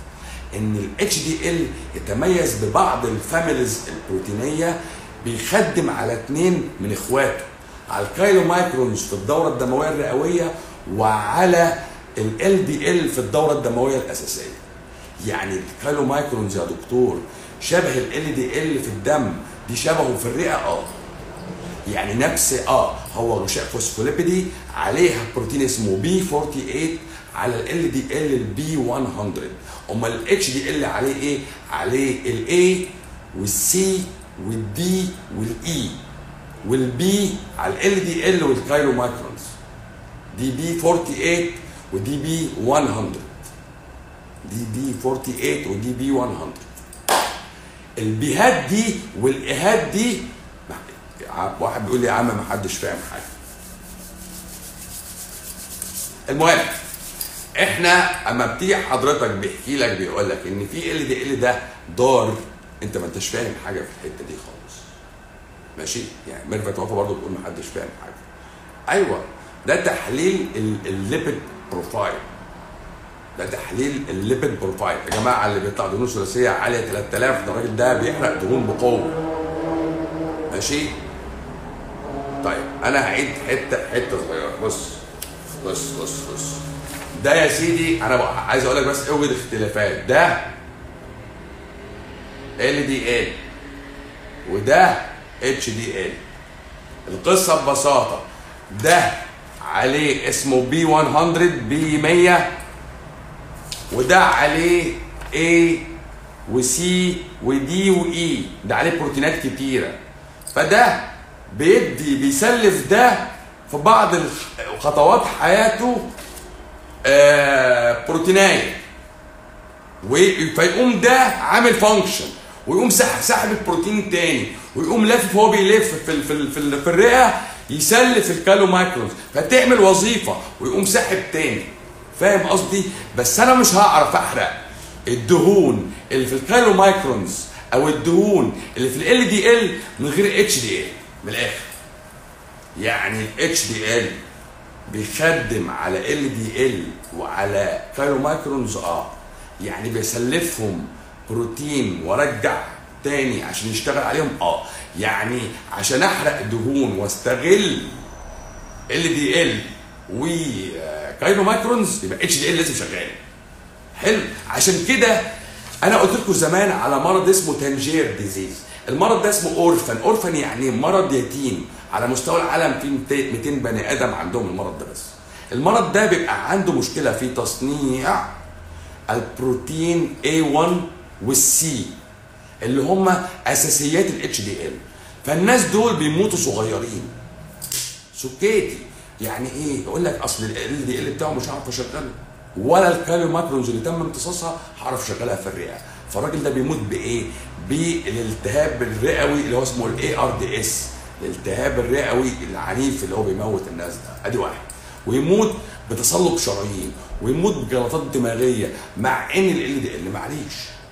ان الاتش دي ال يتميز ببعض الفاميليز البروتينيه بيخدم على اثنين من اخواته على الكايلو مايكرونز في الدوره الدمويه الرئويه وعلى ال دي ال في الدوره الدمويه الاساسيه يعني الكايلو مايكرونز يا دكتور شبه ال دي ال في الدم دي شبهه في الرئه اه يعني نفس اه هو غشاء فوسفوليبيدي عليها بروتين اسمه بي 48 على ال دي ال البي 100 امال الاتش دي ال عليه ايه؟ عليه الاي والسي والدي والاي والبي على ال دي ال والكايلو مايكرونز دي بي 48 ودي بي 100 دي بي 48 ودي بي 100 البيهات دي والايهات دي واحد بيقول لي يا عم ما حدش فاهم حاجه المهم احنا اما بتيجي حضرتك بيحكي لك بيقول لك ان في ال دي ال ده ضار انت ما انتش فاهم حاجه في الحته دي خالص ماشي يعني ميرفت وفا برضه بتقول ما حدش فاهم حاجه ايوه ده تحليل ال- الليبيد بروفايل ده تحليل الليبيد بروفايل يا جماعه اللي بيطلع دهون ثلاثيه عاليه 3000 ده الراجل ده بيحرق دهون بقوه ماشي طيب انا هعيد حته حته صغيره بص بص بص بص ده يا سيدي انا بقى عايز اقول لك بس اوجد اختلافات ده ال دي ال وده اتش دي ال القصه ببساطه ده عليه اسمه بي 100 بي 100 وده عليه A وسي ودي واي ده عليه بروتينات كتيره فده بيدي بيسلف ده في بعض الخ- خطوات حياته آه بروتينايه و- فيقوم ده عامل فانكشن ويقوم ساحب ساحب البروتين تاني ويقوم لافف وهو بيلف في ال في ال في, ال في الرئه يسلف الكالو مايكرونز فتعمل وظيفه ويقوم ساحب تاني فاهم قصدي بس انا مش هعرف احرق الدهون اللي في الكالو مايكرونز او الدهون اللي في ال دي ال من غير اتش دي ال من الاخر يعني الاتش دي ال بيخدم على ال دي ال وعلى كايرو مايكرونز اه يعني بيسلفهم بروتين وارجع تاني عشان يشتغل عليهم اه يعني عشان احرق دهون واستغل ال دي ال وكايرو مايكرونز يبقى اتش دي ال لازم شغال حلو عشان كده انا قلت لكم زمان على مرض اسمه تنجير ديزيز المرض ده اسمه اورفن اورفن يعني مرض يتيم على مستوى العالم في 200 200 بني ادم عندهم المرض ده بس المرض ده بيبقى عنده مشكله في تصنيع البروتين A1 والسي اللي هم اساسيات الاتش دي ال فالناس دول بيموتوا صغيرين سكيتي يعني ايه يقول لك اصل ال دي ال بتاعه مش هعرف اشغله ولا الكاليو ماكرونز اللي تم امتصاصها هعرف اشغلها في الرئه فالراجل ده بيموت بايه بالالتهاب الرئوي اللي هو اسمه الاي ار دي اس الالتهاب الرئوي العنيف اللي هو بيموت الناس ده ادي واحد ويموت بتصلب شرايين ويموت بجلطات دماغيه مع ان ال دي ال معليش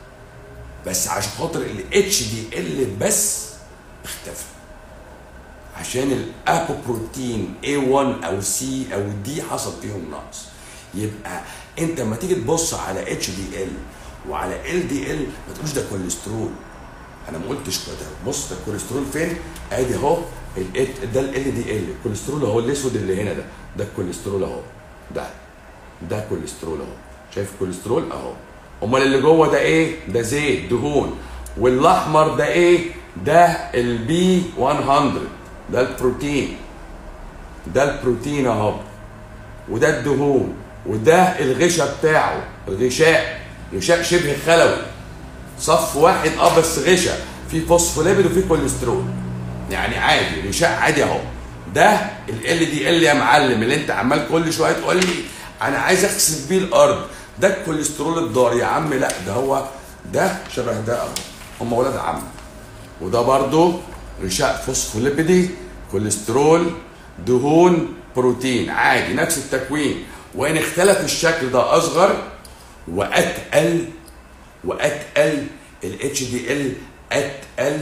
بس عشان خاطر الاتش دي ال بس اختفى عشان الابوبروتين A1 او سي او دي حصل فيهم نقص يبقى انت لما تيجي تبص على اتش دي ال وعلى ال دي ال ما تقولش ده كوليسترول انا ما قلتش كده بص ده الكوليسترول فين ادي اهو ال- ده ال دي ال الكوليسترول اهو الاسود اللي هنا ده ده الكوليسترول اهو ده ده كوليسترول اهو شايف الكوليسترول اهو امال اللي جوه ده ايه ده زيت دهون والاحمر ده ايه ده البي 100 ده البروتين ده البروتين اهو وده الدهون وده الغشاء بتاعه الغشاء غشاء شبه خلوي صف واحد اه بس غشاء فيه فوسفوليبيد وفيه كوليسترول يعني عادي غشاء عادي اهو ده ال دي ال يا معلم اللي انت عمال كل شويه تقول لي انا عايز اخسف بيه الارض ده الكوليسترول الضار يا عم لا ده هو ده شبه ده اهو هم ولاد عم وده برضو غشاء فوسفوليبيدي كوليسترول دهون بروتين عادي نفس التكوين وان اختلف الشكل ده اصغر واتقل واتقل الاتش دي ال اتقل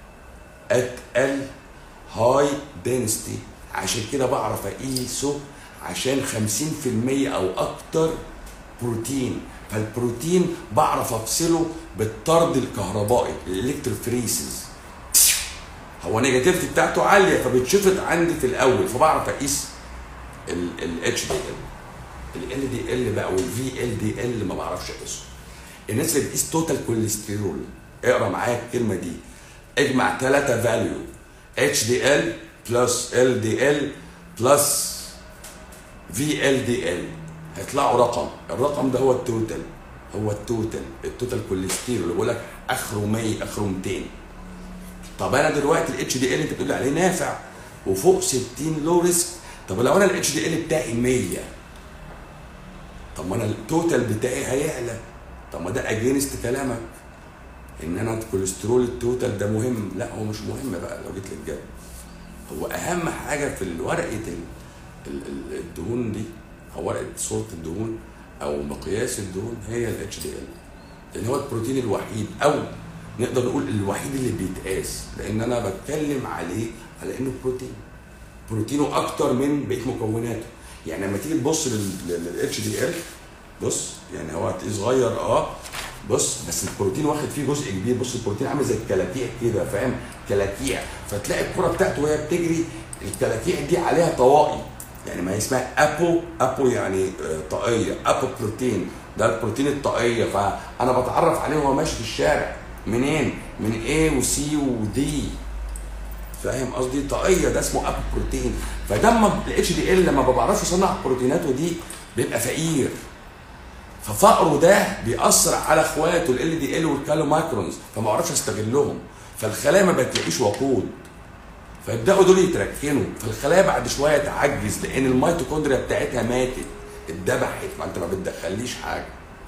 اتقل هاي دينستي عشان كده بعرف اقيسه عشان 50% او اكتر بروتين فالبروتين بعرف افصله بالطرد الكهربائي الالكتروفريسز هو نيجاتيفيتي بتاعته عاليه فبتشفط عندي في الاول فبعرف اقيس الاتش دي ال ال دي ال بقى والفي ال دي ال ما بعرفش اقيسه الناس اللي بتقيس توتال كوليسترول اقرا معايا الكلمه دي اجمع ثلاثه فاليو اتش دي ال بلس ال دي ال بلس في ال دي ال هيطلعوا رقم الرقم ده هو التوتال هو التوتال التوتال كوليسترول اللي بقول لك اخره 100 اخره 200 طب انا دلوقتي الاتش دي ال انت بتقول لي عليه نافع وفوق 60 لو ريسك طب لو انا الاتش دي ال بتاعي 100 طب ما انا التوتال بتاعي هيعلى طب ما ده اجينست كلامك ان انا الكوليسترول التوتال ده مهم لا هو مش مهم بقى لو جيت للجد هو اهم حاجه في ورقه ال- ال- ال- الدهون دي او ورقه صوره الدهون او مقياس الدهون هي الاتش دي ال لان هو البروتين الوحيد او نقدر نقول الوحيد اللي بيتقاس لان انا بتكلم عليه على انه بروتين بروتينه اكتر من بقيه مكوناته يعني لما تيجي تبص للاتش دي ال بص يعني هو هتلاقيه صغير اه بص بس البروتين واخد فيه جزء كبير بص البروتين عامل زي الكلاكيع كده فاهم كلاكيع فتلاقي الكره بتاعته وهي بتجري الكلاكيع دي عليها طوائي يعني ما هي اسمها ابو ابو يعني آه، طاقيه ابو بروتين ده البروتين الطاقيه فانا بتعرف عليه وهو ماشي في الشارع منين؟ من A وسي ودي فاهم قصدي؟ طاقيه ده اسمه ابو بروتين فده الاتش دي ال لما ما بعرفش اصنع بروتيناته دي بيبقى فقير ففقره ده بيأثر على اخواته ال دي ال والكالو مايكرونز فما اعرفش استغلهم فالخلايا ما بتلاقيش وقود فيبداوا دول يتركنوا فالخلايا بعد شويه تعجز لان الميتوكوندريا بتاعتها ماتت اتذبحت ما انت ما بتدخليش حاجه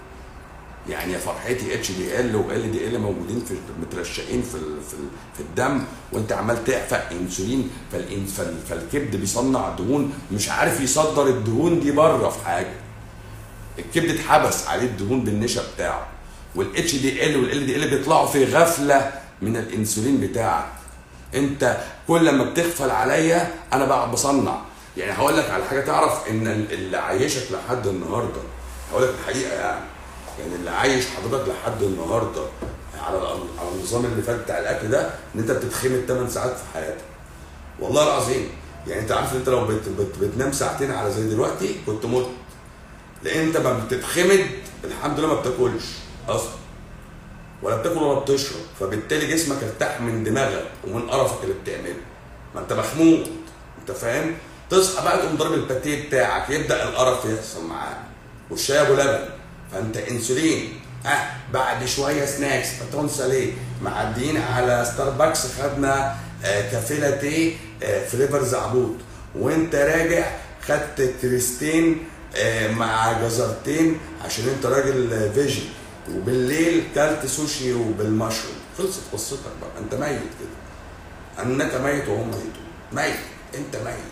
يعني يا فرحتي اتش دي ال وال دي ال موجودين في مترشقين في في في الدم وانت عمال تعفق انسولين فالكبد بيصنع دهون مش عارف يصدر الدهون دي بره في حاجه الكبد اتحبس عليه الدهون بالنشا بتاعه والاتش دي ال والال دي ال بيطلعوا في غفله من الانسولين بتاعك انت كل ما بتغفل عليا انا بقى بصنع يعني هقول لك على حاجه تعرف ان اللي عايشك لحد النهارده هقول لك الحقيقه يعني يعني اللي عايش حضرتك لحد النهارده على على النظام اللي فات بتاع الاكل ده ان انت بتتخمد 8 ساعات في حياتك والله العظيم يعني انت عارف انت لو بت بت بتنام ساعتين على زي دلوقتي كنت مت لان انت ما بتتخمد الحمد لله ما بتاكلش اصلا ولا بتاكل ولا بتشرب فبالتالي جسمك ارتاح من دماغك ومن قرفك اللي بتعمله ما انت مخمود انت فاهم تصحى بقى تقوم ضارب الباتيه بتاعك يبدا القرف يحصل معاك والشاي ابو لبن فانت انسولين ها أه بعد شويه سناكس باتون ساليه معديين على ستاربكس خدنا آه كافيه لاتيه آه فليفر زعبوط وانت راجع خدت كريستين آه مع جزرتين عشان انت راجل فيجي وبالليل كلت سوشي وبالمشروم خلصت قصتك بقى انت ميت كده انك ميت وهم ميتون ميت انت ميت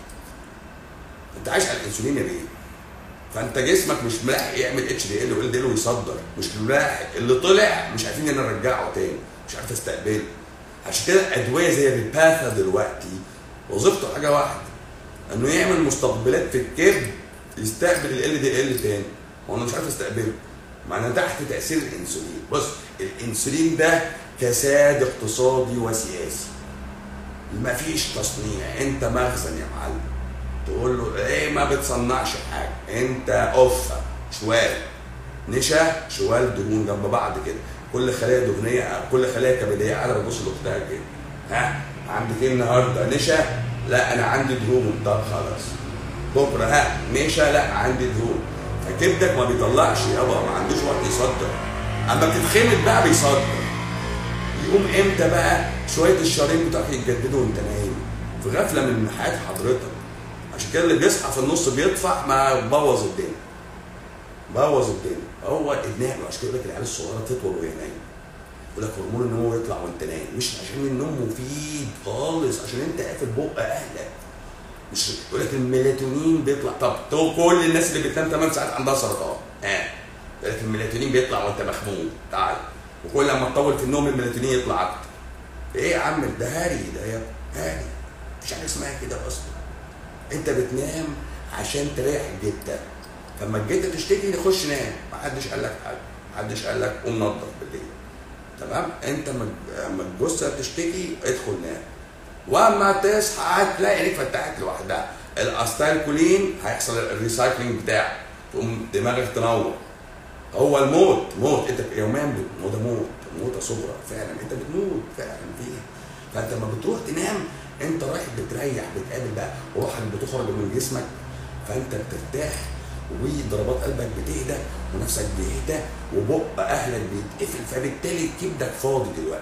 انت عايش على الانسولين يا بيه فانت جسمك مش ملاحق يعمل اتش دي ال وال دي ال ويصدر مش ملاحق اللي طلع مش عارفين ان نرجعه تاني مش عارف استقبله عشان كده ادويه زي الريباثا دلوقتي وظيفته حاجه واحده انه يعمل مستقبلات في الكبد يستقبل ال دي ال تاني هو انا مش عارف استقبله معنى تحت تاثير الانسولين بص الانسولين ده كساد اقتصادي وسياسي مفيش تصنيع انت مخزن يا معلم تقول له ايه ما بتصنعش حاجه انت قفه شوال نشا شوال دهون جنب بعض كده كل خليه دهنيه كل خليه كبديه قاعده بتبص لاختها كده ها عندك ايه النهارده نشا لا انا عندي دهون طب خلاص بكره ها نشا لا عندي دهون فكبدك ما بيطلعش يابا ما عندوش وقت يصدر اما بتتخمد بقى بيصدر يقوم امتى بقى شويه الشرايين بتوعك يتجددوا وانت نايم في غفله من حياه حضرتك عشان كده اللي بيصحى في النص بيطفح ما بوظ الدنيا بوظ الدنيا هو النوم عشان كده العيال الصغيره تطول وهي نايمه يقول لك هرمون النوم يطلع وانت نايم مش عشان النوم مفيد خالص عشان انت قافل بق اهلك مش يقول لك الميلاتونين بيطلع طب كل الناس اللي بتنام 8 ساعات عندها سرطان اه يقول لك الميلاتونين بيطلع وانت مخمود تعال وكل لما تطول في النوم الميلاتونين يطلع اكتر ايه يا عم ده هاري ده يا هاري مفيش حاجه اسمها كده اصلا انت بتنام عشان تريح الجته فلما الجته تشتكي تخش نام محدش قال لك حاجه محدش قال لك قوم نظف بالليل تمام انت لما الجثه تشتكي ادخل نام واما تصحى هتلاقي عينيك فتحت لوحدها الاستايل كولين هيحصل الريسايكلينج بتاعك تقوم دماغك تنور هو الموت موت انت يوميا بتموت ده موت موتة صغرى فعلا انت بتموت فعلا فيه فانت لما بتروح تنام انت رايح بتريح بتقابل بقى روحك بتخرج من جسمك فانت بترتاح وضربات قلبك بتهدى ونفسك بيهدى وبق اهلك بيتقفل فبالتالي كبدك فاضي دلوقتي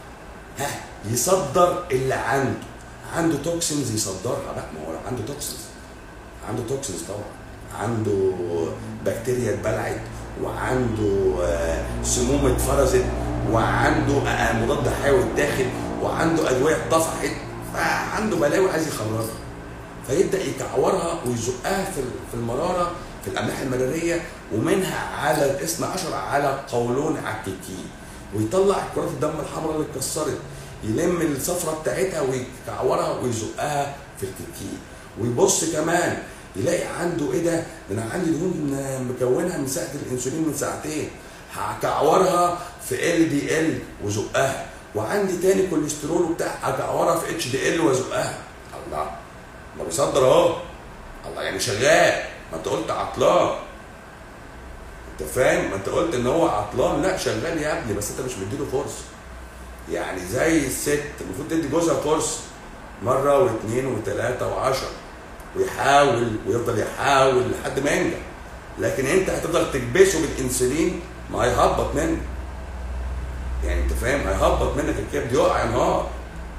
ها يصدر اللي عنده عنده توكسينز يصدرها بقى ما هو لو عنده توكسينز عنده توكسينز طبعا عنده بكتيريا اتبلعت وعنده سموم اتفرزت وعنده مضاد حيوي اتاخد وعنده ادويه اتطفحت فعنده بلاوي عايز يخرجها فيبدا يكعورها ويزقها في في المراره في الاملاح المراريه ومنها على الاثنى عشر على قولون على الكيكين ويطلع كرات الدم الحمراء اللي اتكسرت يلم الصفرة بتاعتها ويكعورها ويزقها في الكيكين ويبص كمان يلاقي عنده ايه ده؟ ده انا عندي دهون مكونها من ساعه الانسولين من ساعتين هكعورها في ال دي ال وزقها وعندي تاني كوليسترول وبتاع هكعورها في اتش دي ال وازقها الله ما بيصدر اهو الله يعني شغال ما انت قلت عطلان انت فاهم ما انت قلت ان هو عطلان لا شغال يا ابني بس انت مش مديله فرصه يعني زي الست المفروض تدي جوزها فرصه مره واثنين وثلاثه وعشرة ويحاول ويفضل يحاول لحد ما ينجح لكن انت هتفضل تكبسه بالانسولين ما هيهبط منك يعني انت فاهم هيهبط منك الكبد يقع ينهار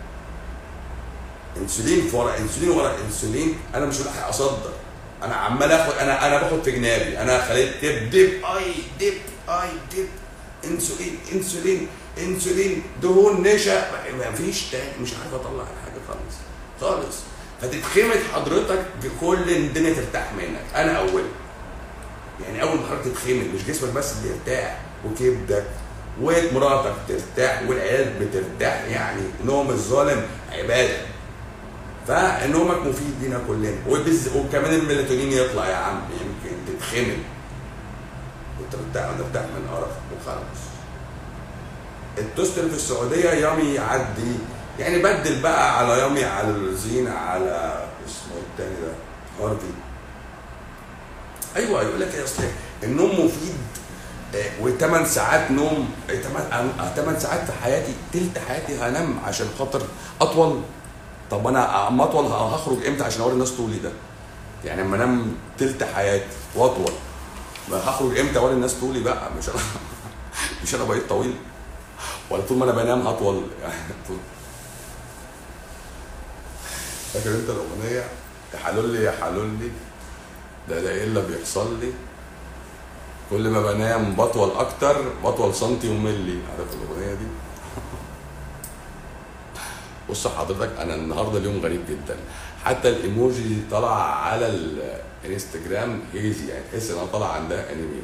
انسولين في ورا انسولين ورا انسولين انا مش ملاحق اصدر انا عمال اخد انا انا باخد في جنابي انا خليت دب دب اي دب اي دب انسولين انسولين انسولين دهون نشا ما فيش تاني مش عارف اطلع حاجه خالص خالص فتتخمد حضرتك بكل الدنيا ترتاح منك انا اول يعني اول ما حضرتك تتخمد مش جسمك بس اللي يرتاح وكبدك ومراتك ترتاح والعيال بترتاح يعني نوم الظالم عباده فنومك مفيد لينا كلنا وبز... وكمان الميلاتونين يطلع يا عم يمكن تتخمد وترتاح ونرتاح من قرف وخلاص التوستر في السعوديه يامي يعدي يعني بدل بقى على يامي على الزينة على اسمه التاني ده هارفي ايوه يقول لك يا اصل النوم مفيد وثمان ساعات نوم ثمان ساعات في حياتي تلت حياتي هنام عشان خاطر اطول طب انا اما اطول هخرج امتى عشان اوري الناس طولي ده يعني اما انام تلت حياتي واطول ما هخرج امتى اوري الناس طولي بقى مش انا مش انا بقيت طويل ولا طول ما انا بنام هطول يعني طول فاكر انت الاغنيه يا حلولي يا حلولي ده ده ايه اللي بيحصل لي كل ما بنام بطول اكتر بطول سنتي وملي عارف الاغنيه دي بص حضرتك انا النهارده اليوم غريب جدا حتى الايموجي طلع على الانستجرام هيزي يعني تحس ان انا طالع عندها انمي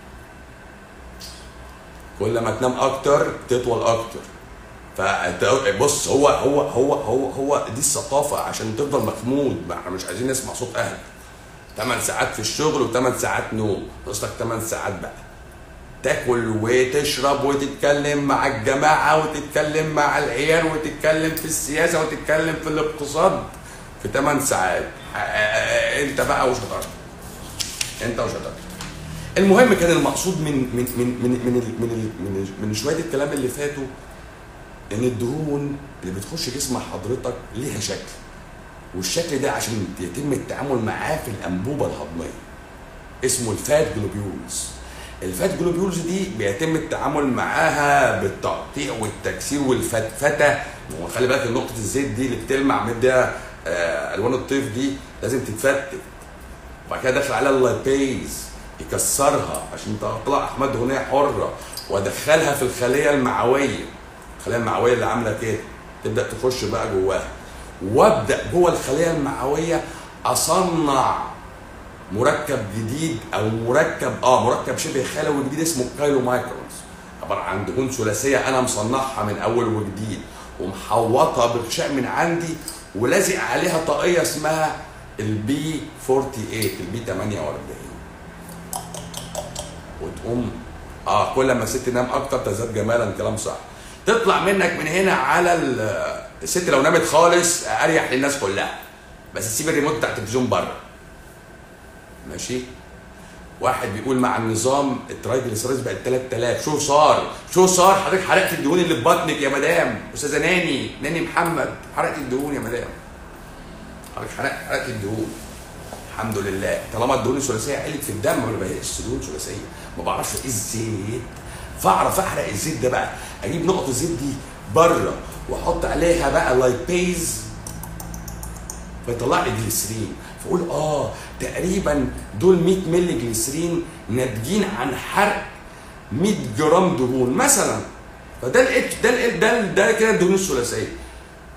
كل ما تنام اكتر تطول اكتر فبص هو هو هو هو هو دي الثقافه عشان تفضل مخمود ما احنا مش عايزين نسمع صوت اهلك 8 ساعات في الشغل و8 ساعات نوم ناقص 8 ساعات بقى تاكل وتشرب وتتكلم مع الجماعه وتتكلم مع العيال وتتكلم في السياسه وتتكلم في الاقتصاد في 8 ساعات انت بقى وشطارتك انت وشطارتك المهم كان المقصود من من من من من من, من, من شويه الكلام اللي فاتوا ان الدهون اللي بتخش جسم حضرتك ليها شكل والشكل ده عشان يتم التعامل معاه في الانبوبه الهضميه اسمه الفات جلوبيولز الفات جلوبيولز دي بيتم التعامل معاها بالتقطيع والتكسير والفتفته وخلي بالك نقطه الزيت دي اللي بتلمع مديها آه الوان الطيف دي لازم تتفتت وبعد كده داخل عليها اللايبيز يكسرها عشان تطلع احماض دهنيه حره وادخلها في الخليه المعويه الخليه المعويه اللي عامله كده تبدا تخش بقى جواها وابدا جوه الخليه المعويه اصنع مركب جديد او مركب اه مركب شبه خلوي جديد اسمه كايلو مايكرونز عباره عن دهون ثلاثيه انا مصنعها من اول وجديد ومحوطها بغشاء من عندي ولازق عليها طاقيه اسمها البي 48 البي 48 وتقوم اه كل ما الست تنام اكتر تزداد جمالا كلام صح تطلع منك من هنا على الست لو نامت خالص اريح للناس كلها بس تسيب الريموت بتاع التلفزيون بره ماشي واحد بيقول مع النظام الترايجليسيرايدز بقت 3000 شو صار شو صار حضرتك حرقت الدهون اللي في بطنك يا مدام استاذه ناني ناني محمد حرقت الدهون يا مدام حضرتك حرقت حرقت الدهون الحمد لله طالما الدهون الثلاثيه علت في الدم ما بقتش دهون ثلاثيه ما بعرفش ايه الزيت فاعرف احرق الزيت ده بقى اجيب نقطه الزيت دي بره واحط عليها بقى لايبيز فيطلع لي جليسرين فاقول اه تقريبا دول 100 مللي جليسرين ناتجين عن حرق 100 جرام دهون مثلا فده ال ده ال ده ال ده كده الدهون الثلاثيه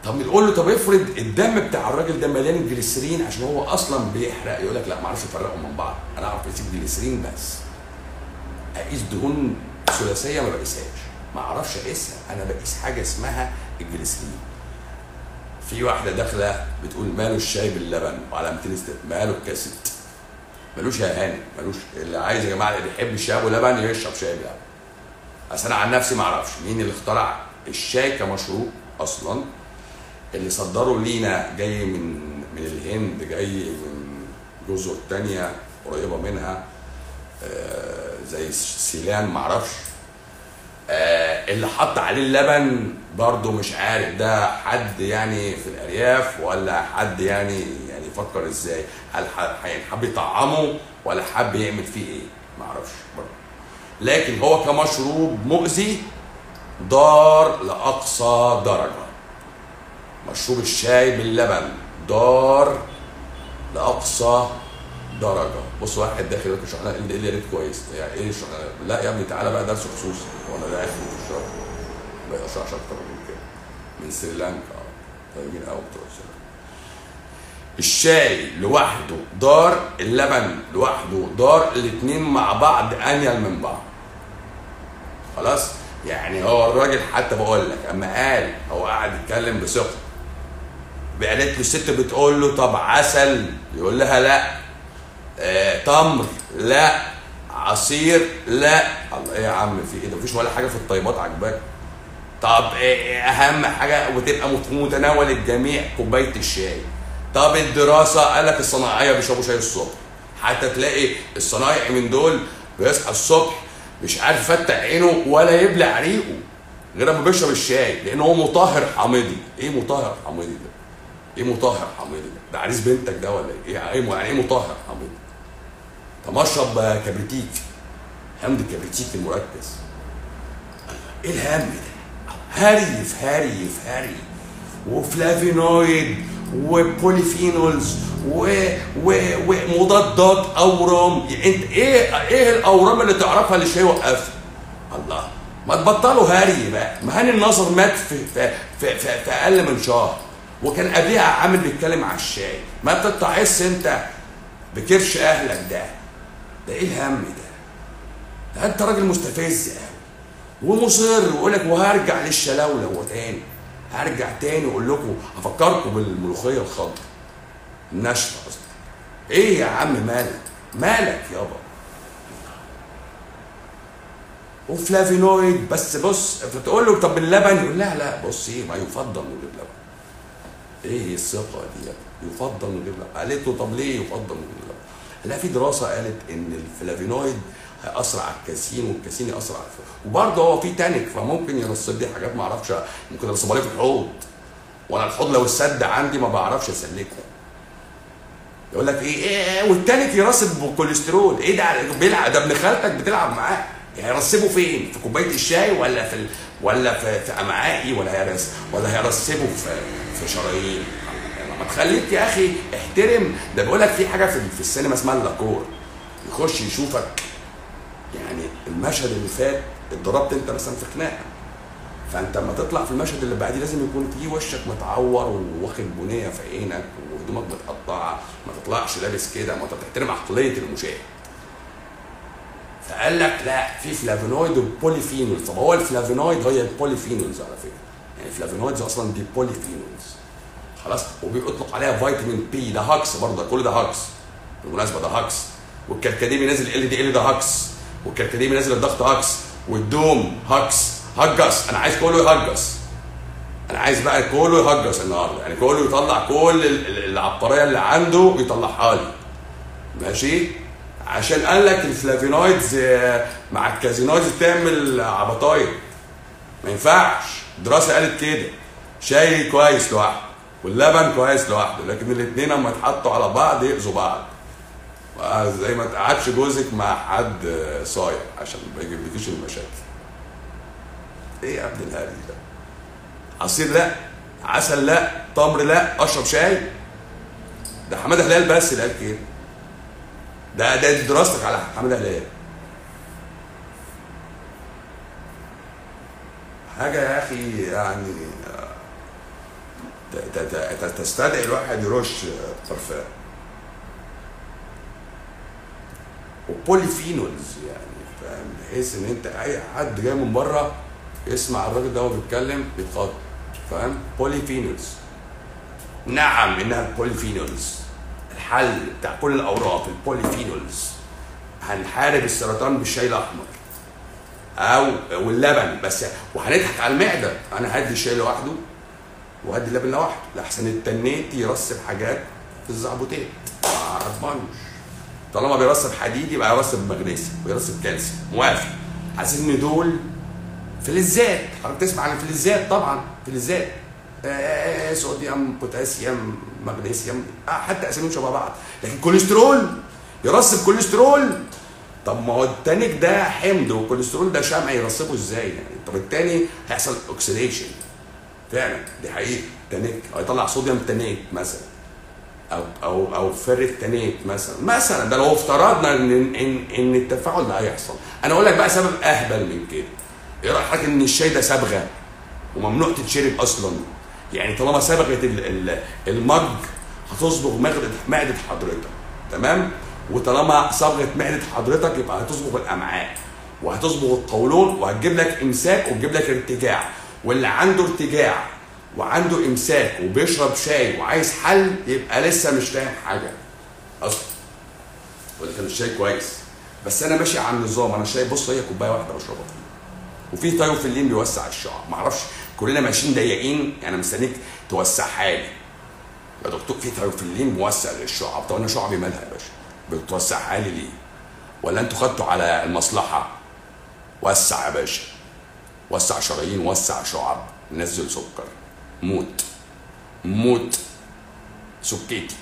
طب نقول له طب افرض الدم بتاع الراجل ده مليان جليسرين عشان هو اصلا بيحرق يقول لك لا ما اعرفش افرقهم من بعض انا اعرف اقيس الجليسرين بس اقيس دهون ثلاثيه ما بقيسهاش ما اعرفش اقيسها انا بقيس حاجه اسمها الجليسرين في واحده داخله بتقول ماله الشاي باللبن وعلى 200 ستيب ماله الكاسيت ملوش يا هاني ملوش اللي عايز يا جماعه اللي بيحب الشاي ولبن يشرب شاي بلبن بس انا عن نفسي ما اعرفش مين اللي اخترع الشاي كمشروب اصلا اللي صدره لينا جاي من من الهند جاي من جزر تانية قريبه منها آه، زي سيلان ما اعرفش آه، اللي حط عليه اللبن برضه مش عارف ده حد يعني في الارياف ولا حد يعني يعني يفكر ازاي هل ح- يعني حب يطعمه ولا حب يعمل فيه ايه ما اعرفش برضه لكن هو كمشروب مؤذي ضار لاقصى درجه مشروب الشاي باللبن ضار لاقصى درجه بص واحد داخل يقول لك الشحنه اللي اللي قالت كويس يعني ايه الشحنه لا يا ابني تعالى بقى درس خصوصي وانا ده اخر في الشهر ما يقشعش اكتر من كده من سريلانكا اه طيبين قوي بتوع سريلانكا الشاي لوحده دار اللبن لوحده دار الاثنين مع بعض انيل من بعض خلاص يعني هو الراجل حتى بقول لك اما قال هو قاعد يتكلم بثقه قالت له الست بتقول له طب عسل يقول لها لا آه، تمر لا عصير لا الله ايه يا عم في ايه ده مفيش ولا حاجه في الطيبات عجباك طب إيه إيه اهم حاجه وتبقى مت- متناول الجميع كوبايه الشاي طب الدراسه قال لك الصناعيه بيشربوا شاي الصبح حتى تلاقي الصنايعي من دول بيصحى الصبح مش عارف يفتح عينه ولا يبلع ريقه غير لما بيشرب الشاي لان هو مطهر حامضي ايه مطهر حامضي ده ايه مطهر حامضي ده ده عريس بنتك ده ولا ايه ايه يعني ايه مطهر حامضي طب اشرب آه، كبريتيك حمض الكبريتيك المركز ايه الهم ده هري في هري في هري وفلافينويد وبوليفينولز و... و... ومضادات اورام يعني انت ايه ايه الاورام اللي تعرفها اللي شيء يوقفها الله ما تبطلوا هري بقى ما هاني النصر مات في في, في, في, في اقل من شهر وكان قبلها عامل بيتكلم على الشاي ما بتتعص انت بكرش اهلك ده ده ايه الهم ده ده انت راجل مستفز قوي ومصر ويقول لك وهرجع للشلاوله هو تاني هرجع تاني واقول لكم هفكركم بالملوخيه الخضراء الناشفه قصدي ايه يا عم مالك مالك يابا وفلافينويد بس بص فتقول له طب اللبن يقول لا لا بص ايه ما يفضل من غير لبن ايه الثقه دي يفضل من غير لبن قالت له طب ليه يفضل من غير لبن لا في دراسه قالت ان الفلافينويد هيأثر على الكاسين والكاسين يأثر على الفلافينويد وبرضه هو في تانك فممكن يرصد لي حاجات ما اعرفش ممكن يرصبها لي في الحوض وانا الحوض لو السد عندي ما بعرفش اسلكه يقول لك ايه ايه والتانك يرصب بالكوليسترول ايه ده بيلعب ده ابن خالتك بتلعب معاه هيرسبه فين؟ في كوبايه الشاي ولا في ال... ولا في, في امعائي ولا هيرس ولا هيرسبه في في شرايين؟ يعني ما تخليك يا اخي احترم ده بيقول لك في حاجه في, في السينما اسمها اللاكور يخش يشوفك يعني المشهد اللي فات اتضربت انت مثلا في خناقه فانت لما تطلع في المشهد اللي بعديه لازم يكون في وشك متعور وواخد بنيه في عينك وهدومك متقطعه ما تطلعش لابس كده ما انت بتحترم عقليه المشاهد فقال لك لا في فلافونويد وبوليفينولز طب هو الفلافونويد هي البوليفينولز على فكره يعني الفلافونويدز اصلا دي بوليفينولز خلاص وبيطلق عليها فيتامين بي ده هاكس برضه كل ده هاكس بالمناسبه ده هاكس والكركديه نازل ال دي ال ده هاكس والكركديه نازل الضغط هاكس والدوم هاكس هجس انا عايز كله يهجس انا عايز بقى كله يهجس النهارده يعني كله يطلع كل ال- ال- العبقريه اللي عنده يطلعها لي ماشي عشان قال لك الفلافينويدز آه، مع الكازينويدز تعمل عبطاية ما ينفعش الدراسه قالت كده شاي كويس لوحده واللبن كويس لوحده لكن الاثنين لما يتحطوا على بعض يأذوا بعض زي ما تقعدش جوزك مع حد آه، صايع عشان ما يجيبلكيش المشاكل ايه يا ابن الهري ده عصير لا عسل لا تمر لا اشرب شاي ده حماده هلال بس اللي قال كده ده ده دراستك على حماده هلال حاجه يا اخي يعني ت- ت- ت- تستدعي الواحد يرش برفان وبوليفينولز يعني فاهم بحيث ان انت اي حد جاي من بره يسمع الراجل ده وهو بيتكلم بيتخض فاهم بوليفينولز نعم انها البوليفينولز الحل بتاع كل الامراض البوليفينولز هنحارب السرطان بالشاي الاحمر او واللبن بس وهنضحك على المعده انا هدي الشاي لوحده وهدي اللبن لوحده لحسن التنيت يرسب حاجات في الزعبوتين ما اضمنش طالما بيرسب حديد يبقى يرسب مغنيسيوم ويرسب كالسيوم موافق حاسس ان دول فلزات حضرتك تسمع عن الفلزات طبعا فلزات آه، صوديوم بوتاسيوم مغنيسيوم آه حتى اساميهم شبه بعض لكن كوليسترول يرسب كوليسترول طب ما هو التانيك ده حمض والكوليسترول ده شمع يرسبه ازاي يعني طب التاني هيحصل اوكسيديشن فعلا دي حقيقه تانيك هيطلع صوديوم تانيك مثلا او او او فرق تانيت مثلا مثلا ده لو افترضنا ان ان ان التفاعل ده هيحصل انا اقول لك بقى سبب اهبل من كده ايه رايك حضرتك ان الشاي ده صبغه وممنوع تتشرب اصلا يعني طالما صبغه ال- ال- المج هتصبغ معده معده حضرتك تمام وطالما صبغه معده حضرتك يبقى هتصبغ الامعاء وهتصبغ القولون وهتجيب لك امساك وتجيب لك ارتجاع واللي عنده ارتجاع وعنده امساك وبيشرب شاي وعايز حل يبقى لسه مش فاهم حاجه اصلا ولا كان الشاي كويس بس انا ماشي على النظام انا شاي بص هي كوبايه واحده بشربها فيه وفي تايوفيلين بيوسع الشعر ما اعرفش كلنا ماشيين ضيقين يعني مستنيك توسعها لي يا دكتور في تايوفيلين موسع للشعب طب انا شعبي مالها يا باشا بتوسعها لي ليه ولا انتوا خدتوا على المصلحه وسع يا باشا وسع شرايين وسع شعب نزل سكر موت موت سكيتي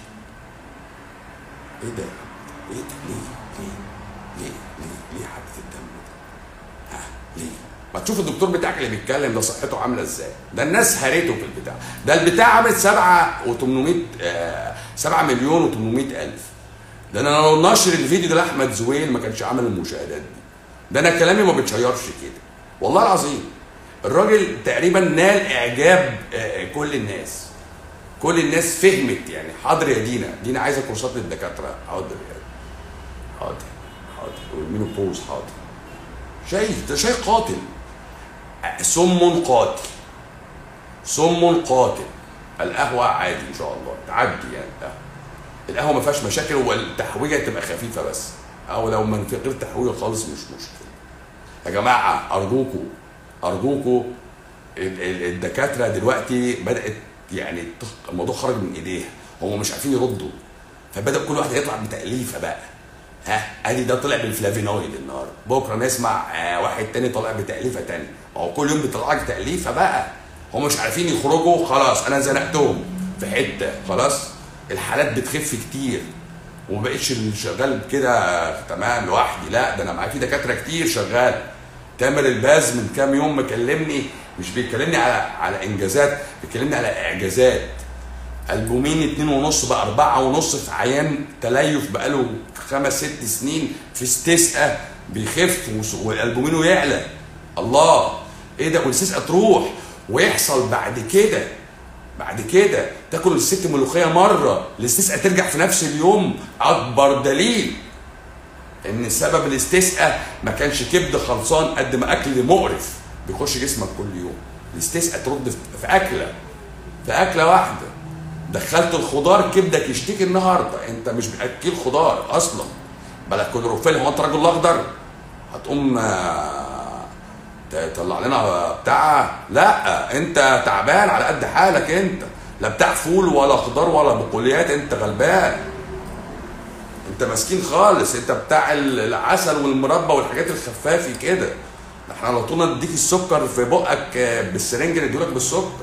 ايه ده ايه ده ليه ليه ليه ليه ليه حبه الدم ده ها ليه ما تشوف الدكتور بتاعك اللي بيتكلم ده صحته عامله ازاي ده الناس هرته في البتاع ده البتاع عامل 7 و800 آه 7 مليون و800 الف ده انا لو نشر الفيديو ده لاحمد زويل ما كانش عمل المشاهدات دي ده انا كلامي ما بيتشيرش كده والله العظيم الراجل تقريبا نال اعجاب آه، كل الناس كل الناس فهمت يعني حاضر يا دينا دينا عايزه كورسات للدكاتره حاضر يعني حاضر حاضر والمينوبوز حاضر شاي ده شاي قاتل آه، سم قاتل سم قاتل القهوه عادي ان شاء الله تعدي يعني القهوه القهوه ما فيهاش مشاكل والتحويجه تبقى خفيفه بس او لو من غير تحويجه خالص مش مشكله يا جماعه ارجوكوا ارجوكوا ال- ال- الدكاتره دلوقتي بدات يعني تخ- الموضوع خرج من ايديها هم مش عارفين يردوا فبدا كل واحد يطلع بتاليفه بقى ها ادي ده طلع بالفلافينويد النهارده بكره نسمع آه واحد تاني طالع بتاليفه تاني ما هو كل يوم بيطلع لك تاليفه بقى هم مش عارفين يخرجوا خلاص انا زنقتهم في حته خلاص الحالات بتخف كتير وما بقتش اللي شغال كده تمام لوحدي لا ده انا معايا في دكاتره كتير شغال تامر الباز من كام يوم مكلمني مش بيكلمني على على انجازات بيكلمني على اعجازات البومين اتنين ونص بقى اربعة ونص في عيان تليف بقاله خمس ست سنين في استسقى بيخف وس- والالبومينه يعلى الله ايه ده والاستسقى تروح ويحصل بعد كده بعد كده تاكل الست ملوخيه مره الاستسقى ترجع في نفس اليوم اكبر دليل ان سبب الاستسقاء ما كانش كبد خلصان قد ما اكل مقرف بيخش جسمك كل يوم الاستسقاء ترد في- في اكله في اكله واحده دخلت الخضار كبدك يشتكي النهارده انت مش باكل خضار اصلا بلا كلوروفيل هو انت راجل اخضر هتقوم آه، تطلع لنا بتاع لا انت تعبان على قد حالك انت لا بتاع فول ولا خضار ولا بقوليات انت غلبان انت مسكين خالص انت بتاع العسل والمربى والحاجات الخفافي كده ده احنا لو طولنا نديك السكر في بقك آه، بالسرنجه نديلك بالسكر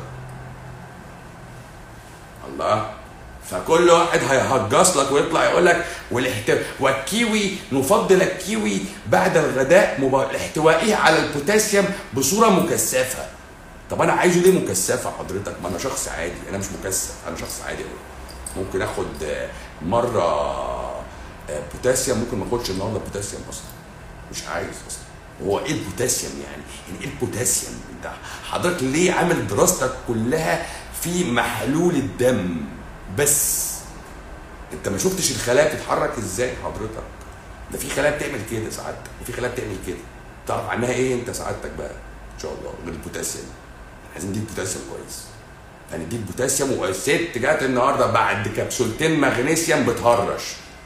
الله فكل واحد هيهجص لك ويطلع يقول لك والاحت... والكيوي نفضل الكيوي بعد الغداء مب... لاحتوائه على البوتاسيوم بصوره مكثفه طب انا عايزه ليه مكثفه حضرتك ما انا شخص عادي انا مش مكثف انا شخص عادي أوي. ممكن اخد آه، مره آه، بوتاسيوم ممكن ما اخدش النهارده بوتاسيوم اصلا مش عايز اصلا هو ايه البوتاسيوم يعني؟ يعني ايه البوتاسيوم انت حضرتك ليه عامل دراستك كلها في محلول الدم بس انت ما شفتش الخلايا بتتحرك ازاي حضرتك ده في خلايا بتعمل كده سعادتك وفي خلايا بتعمل كده تعرف عنها ايه انت سعادتك بقى ان شاء الله غير البوتاسيوم عايزين نديك بوتاسيوم كويس هنديك بوتاسيوم والست جت النهارده بعد كبسولتين مغنيسيوم بتهرش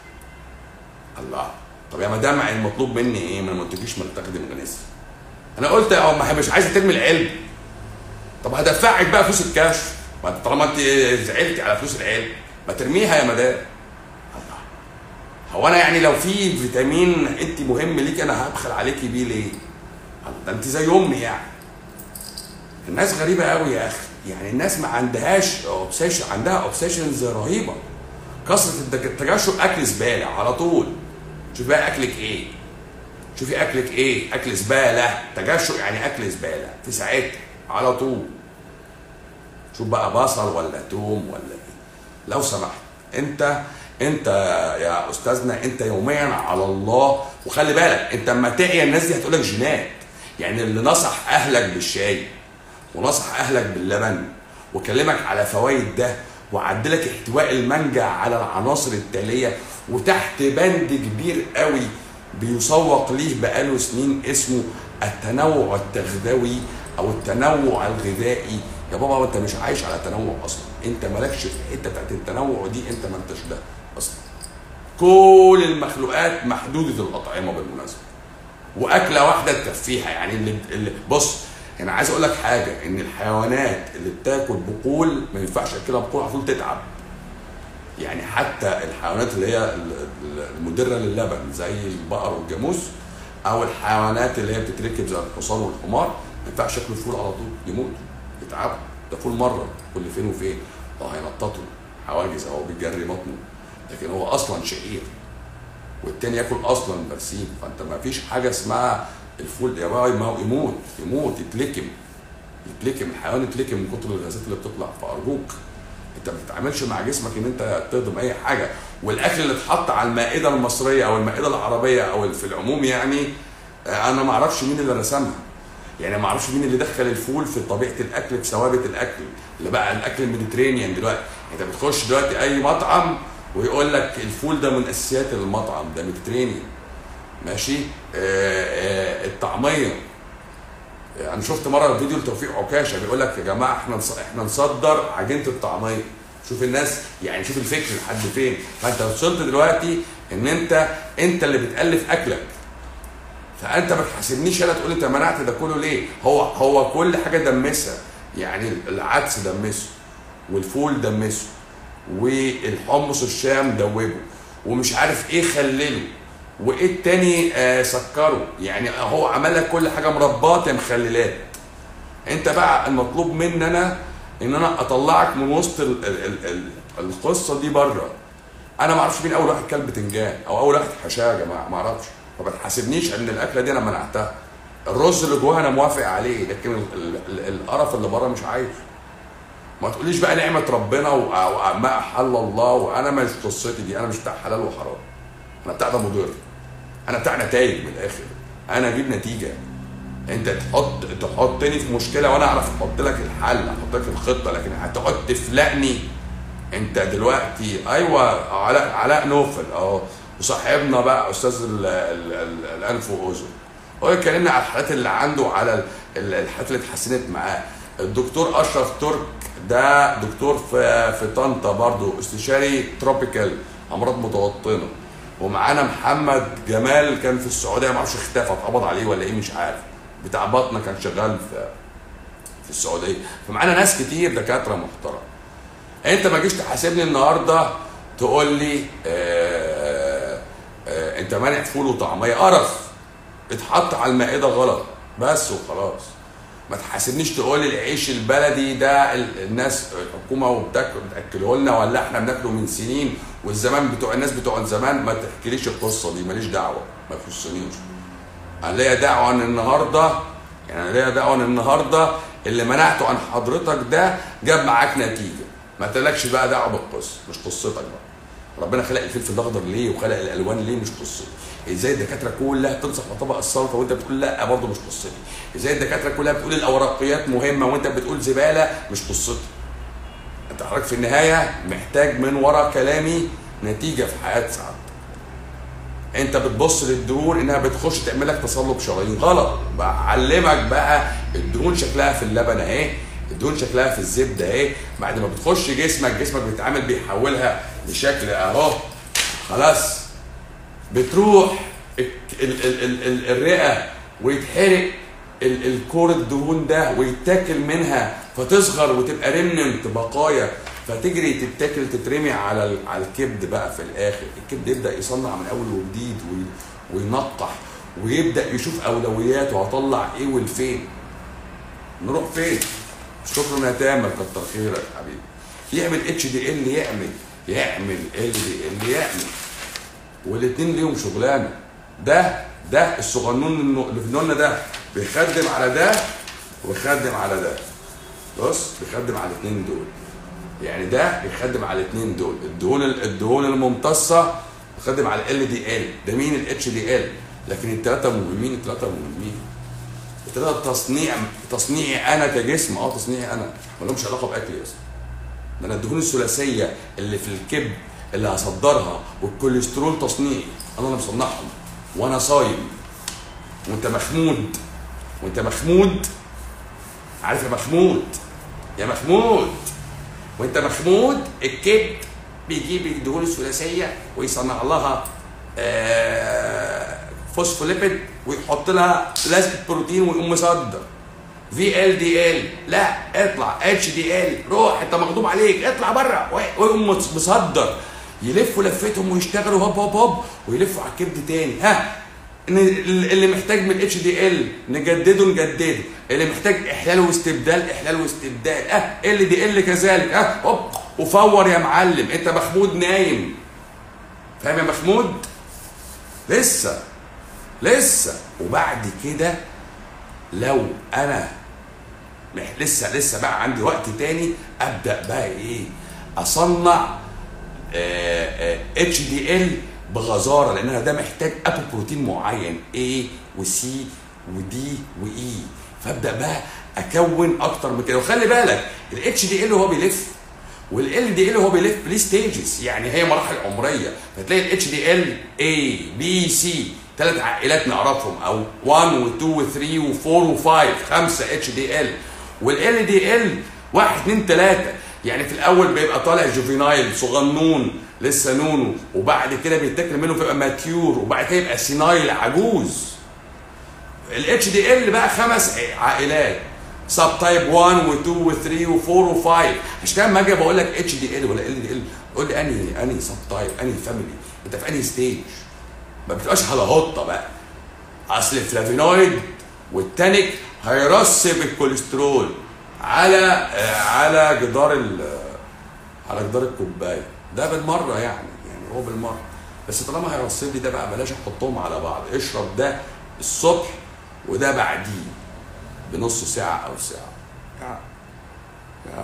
الله طب يا مدام المطلوب مني ايه ما انا ما قلتليش ما تاخدي مغنيسيوم انا قلت اه ما هي مش عايزه ترمي العلب طب هدفعك بقى فلوس الكشف ما انت طالما انت زعلتي على فلوس العلب ما ترميها يا مدام الله هو انا يعني لو في فيتامين انت مهم ليك انا هبخل عليكي بيه ليه؟ الله، ده انت زي امي يعني الناس غريبه قوي يا اخي يعني الناس ما عندهاش اوبسيشن عندها اوبسيشنز رهيبه كثره التج- التجشؤ اكل زباله على طول شوف بقى اكلك ايه شوفي اكلك ايه اكل زباله تجشؤ يعني اكل زباله في ساعتها على طول شوف بقى بصل ولا توم ولا ايه لو سمحت انت انت يا استاذنا انت يوميا على الله وخلي بالك انت اما تعيا الناس دي هتقول لك جينات يعني اللي نصح اهلك بالشاي ونصح اهلك باللبن وكلمك على فوائد ده وعدلك احتواء المانجا على العناصر التاليه وتحت بند كبير قوي بيسوق ليه بقاله سنين اسمه التنوع التغذوي او التنوع الغذائي يا بابا انت مش عايش على تنوع اصلا انت مالكش في الحته بتاعت التنوع دي انت ما انتش ده اصلا كل المخلوقات محدوده الاطعمه بالمناسبه واكله واحده تكفيها يعني اللي, اللي بص انا عايز اقول لك حاجه ان الحيوانات اللي بتاكل بقول ما ينفعش اكلها بقول على طول تتعب يعني حتى الحيوانات اللي هي ال- ال- المدره للبن زي البقر والجاموس او الحيوانات اللي هي بتتركب زي الحصان والحمار ما ينفعش ياكلوا الفول على طول يموتوا يتعبوا ده فول مره كل فين وفين اه هينططوا حواجز اهو بيجري بطنه لكن هو اصلا شعير والتاني ياكل اصلا برسيم فانت ما فيش حاجه اسمها الفول يا بابا ما هو يموت يموت يتلكم يتلكم الحيوان يتلكم من كتر الغازات اللي بتطلع فارجوك انت ما بتتعاملش مع جسمك ان انت تهضم اي حاجه والاكل اللي اتحط على المائده المصريه او المائده العربيه او في العموم يعني آه، انا ما اعرفش مين اللي رسمها يعني ما اعرفش مين اللي دخل الفول في طبيعه الاكل في ثوابت الاكل اللي بقى الاكل الميديترينيان دلوقتي انت بتخش دلوقتي اي مطعم ويقول لك الفول ده من اساسيات المطعم ده ميديترينيان ماشي آه آه الطعميه انا شفت مره فيديو لتوفيق عكاشه بيقول لك يا جماعه احنا نص- احنا نصدر عجينه الطعميه شوف الناس يعني شوف الفكر لحد فين فانت وصلت دلوقتي ان انت انت اللي بتالف اكلك فانت ما تحاسبنيش انا تقول انت منعت ده كله ليه هو هو كل حاجه دمسها يعني العدس دمسه والفول دمسه والحمص الشام دوبه ومش عارف ايه خلله وايه التاني آه سكره يعني هو عمل لك كل حاجه مربات يا مخللات انت بقى المطلوب مني انا ان انا اطلعك من وسط ال ال ال ال القصه دي بره انا ما اعرفش مين اول واحد كلب بتنجان او اول واحد حشاه يا جماعه ما اعرفش فما تحاسبنيش ان الاكله دي انا منعتها الرز اللي جواها انا موافق عليه لكن ال- ال- ال- القرف اللي بره مش عايز ما تقوليش بقى نعمه ربنا و- وما احل الله وانا مش قصتي دي انا مش بتاع حلال وحرام انا بتاع ده مضر انا بتاع نتائج من الاخر انا اجيب نتيجه انت تحط تحطني في مشكله وانا اعرف احط لك الحل احط لك الخطه لكن هتقعد تفلقني انت دلوقتي ايوه علاء علاء نوفل اهو وصاحبنا بقى استاذ ال- ال- ال- الانف واذن هو يكلمنا على الحالات اللي عنده على ال- ال- الحالات اللي اتحسنت معاه الدكتور اشرف ترك ده دكتور في في طنطا برضو استشاري تروبيكال امراض متوطنه ومعانا محمد جمال كان في السعوديه ما اعرفش اختفى اتقبض عليه ولا ايه مش عارف بتاع بطنه كان شغال في في السعوديه فمعانا ناس كتير دكاتره محترمه انت ما جيش تحاسبني النهارده تقول لي آه آه انت مانع فول وطعميه قرف اتحط على المائده غلط بس وخلاص ما تحاسبنيش تقول لي العيش البلدي ده ال- الناس الحكومه وبتاكل بتاكله لنا ولا احنا بناكله من سنين والزمان بتوع الناس بتوع زمان ما تحكيليش القصه دي ماليش دعوه ما يخصنيش انا ليا دعوه عن النهارده يعني انا ليا دعوه عن النهارده اللي منعته عن حضرتك ده جاب معاك نتيجه ما تلكش بقى دعوه بالقصه مش قصتك بقى ربنا خلق الفلفل الاخضر ليه وخلق الالوان ليه مش قصتي ازاي الدكاتره كلها بتنصح بطبق السلطه وانت بتقول لا برضه مش قصتي ازاي الدكاتره كلها بتقول الاوراقيات مهمه وانت بتقول زباله مش قصتي انت حضرتك في النهايه محتاج من ورا كلامي نتيجه في حياه سعادتك انت بتبص للدهون انها بتخش تعمل لك تصلب شرايين غلط بعلمك بقى الدهون شكلها في اللبن اهي الدهون شكلها في الزبده اهي بعد ما بتخش جسمك جسمك بيتعامل بيحولها لشكل اهو خلاص بتروح ال- ال- ال- ال- ال- الرئه ويتحرق ال- الكور الدهون ده ويتاكل منها فتصغر وتبقى ريمننت بقايا فتجري تتاكل تترمي على ال- على الكبد بقى في الاخر الكبد يبدا يصنع من اول وجديد وي- وينقح ويبدا يشوف اولوياته هطلع ايه والفين نروح فين شكرا يا تامر كتر خيرك حبيبي يعمل اتش دي ال يعمل يعمل ال دي ال يعمل والاثنين ليهم شغلانه ده ده الصغنون النو- اللي في النونه ده بيخدم على ده ويخدم على ده بص بيخدم على الاثنين دول يعني ده بيخدم على الاثنين دول الدهون الدهون الممتصه بيخدم على ال دي ال ده مين الاتش دي ال لكن الثلاثه مهمين الثلاثه مهمين الثلاثه تصنيع تصنيعي انا كجسم اه تصنيعي انا ما لهمش علاقه باكلي اصلا ده انا الدهون الثلاثيه اللي في الكبد اللي هصدرها والكوليسترول تصنيعي انا اللي مصنعهم وانا صايم وانت مخمود وانت مخمود عارف يا مخمود يا مخمود وانت مخمود الكبد بيجيب الدهون الثلاثيه ويصنع لها آه، فوسفوليبيد ويحط لها لزق بروتين ويقوم مصدر في ال دي ال لا اطلع اتش دي ال روح انت مغضوب عليك اطلع بره ويقوم مصدر يلفوا لفتهم ويشتغلوا هوب هوب هوب ويلفوا على الكبد تاني ها إن اللي محتاج من اتش دي ال نجدده نجدده اللي محتاج احلال واستبدال احلال واستبدال اه ال دي ال كذلك اه هوب وفور يا معلم انت مخمود نايم فاهم يا محمود لسه لسه وبعد كده لو انا مح- لسه لسه بقى عندي وقت تاني ابدا بقى ايه اصنع اتش دي ال بغزاره لان انا ده محتاج ابو بروتين معين A وسي ودي واي فابدا بقى اكون اكتر من كده وخلي بالك الاتش دي ال هو بيلف والال دي ال هو بيلف ليه ستيجز يعني هي مراحل عمريه فتلاقي الاتش دي ال A B C ثلاث عائلات نعرفهم او 1 و2 و3 و4 و5 خمسه اتش دي ال والال دي ال 1 2 3 يعني في الاول بيبقى طالع جوفينايل صغنون لسه نونو وبعد كده بيتاكل منه بيبقى ماتيور وبعد كده يبقى سينايل عجوز الاتش دي ال بقى خمس عائلات سب تايب 1 و2 و3 و4 و5 عشان كده لما اجي بقول لك اتش دي ال ولا ال دي ال قول لي انهي انهي سب تايب انهي فاميلي انت في انهي ستيج ما بتبقاش هلاهطه بقى اصل الفلافينويد والتانيك هيرسب الكوليسترول على آه، على جدار ال على جدار الكوبايه ده بالمره يعني يعني هو بالمره بس طالما هيرسب لي ده بقى بلاش احطهم على بعض اشرب ده الصبح وده بعديه بنص ساعه او ساعه يا يا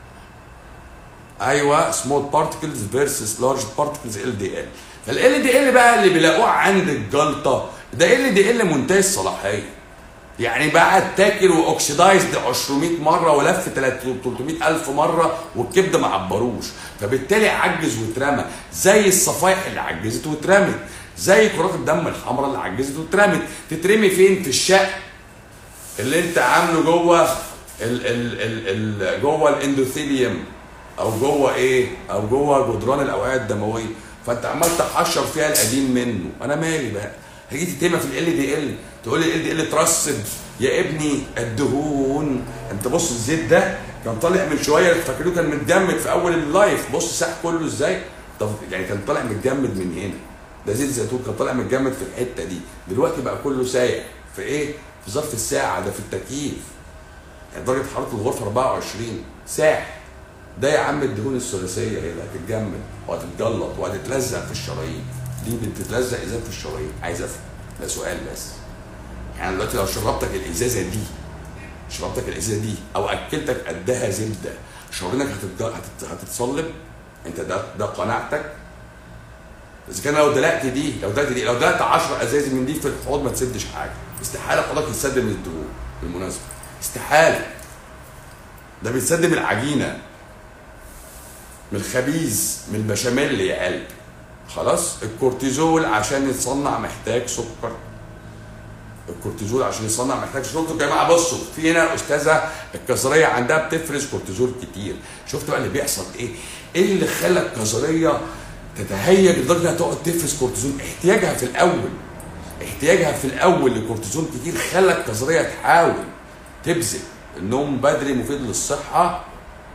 ايوه سمول بارتكلز فيرسس لارج بارتكلز ال دي ال فال دي ال بقى اللي بيلاقوه عند الجلطه ده ال دي ال منتهي الصلاحيه يعني بقى تاكل واوكسيدايزد 200 مره ولف 300 الف مره والكبد ما عبروش فبالتالي عجز واترمى زي الصفايح اللي عجزت واترمت زي كرات الدم الحمراء اللي عجزت واترمت تترمي فين في الشق اللي انت عامله جوه ال ال ال ال جوه الاندوثيليوم او جوه ايه او جوه جدران الاوعيه الدمويه فانت عمال تحشر فيها القديم منه انا مالي بقى هيجي تتهمها في ال دي ال تقول لي ال دي ال ترسب يا ابني الدهون انت بص الزيت ده كان طالع من شويه فاكروه كان متجمد في اول اللايف بص ساح كله ازاي طب يعني كان طالع متجمد من هنا ده زيت زيتون كان طالع متجمد في الحته دي دلوقتي بقى كله سايح في ايه في ظرف الساعه ده في التكييف يعني درجه حراره الغرفه 24 ساح ده يا عم الدهون الثلاثيه هي اللي هتتجمد وهتتجلط وهتتلزق في الشرايين دي بتتلزق ازاي في الشرايين عايز افهم ده سؤال بس يعني دلوقتي لو شربتك الازازه دي شربتك الازازه دي او اكلتك قدها زبده شرايينك هتتج... هتت... هتتصلب انت ده ده قناعتك اذا كان لو دلقت دي لو دلقت دي لو دلقت 10 ازاز من دي في الحوض ما تسدش حاجه استحاله حوضك يتسد من الدهون بالمناسبه استحاله ده بيتسد من العجينه من الخبيز من البشاميل يا قلب خلاص الكورتيزول عشان يتصنع محتاج سكر الكورتيزول عشان يصنع محتاج سكر يا جماعه بصوا في هنا استاذه الكظريه عندها بتفرز كورتيزول كتير شفت بقى اللي بيحصل ايه؟ ايه اللي خلى الكظريه تتهيج لدرجه انها تقعد تفرز كورتيزون احتياجها في الاول احتياجها في الاول لكورتيزون كتير خلى الكظريه تحاول تبذل النوم بدري مفيد للصحه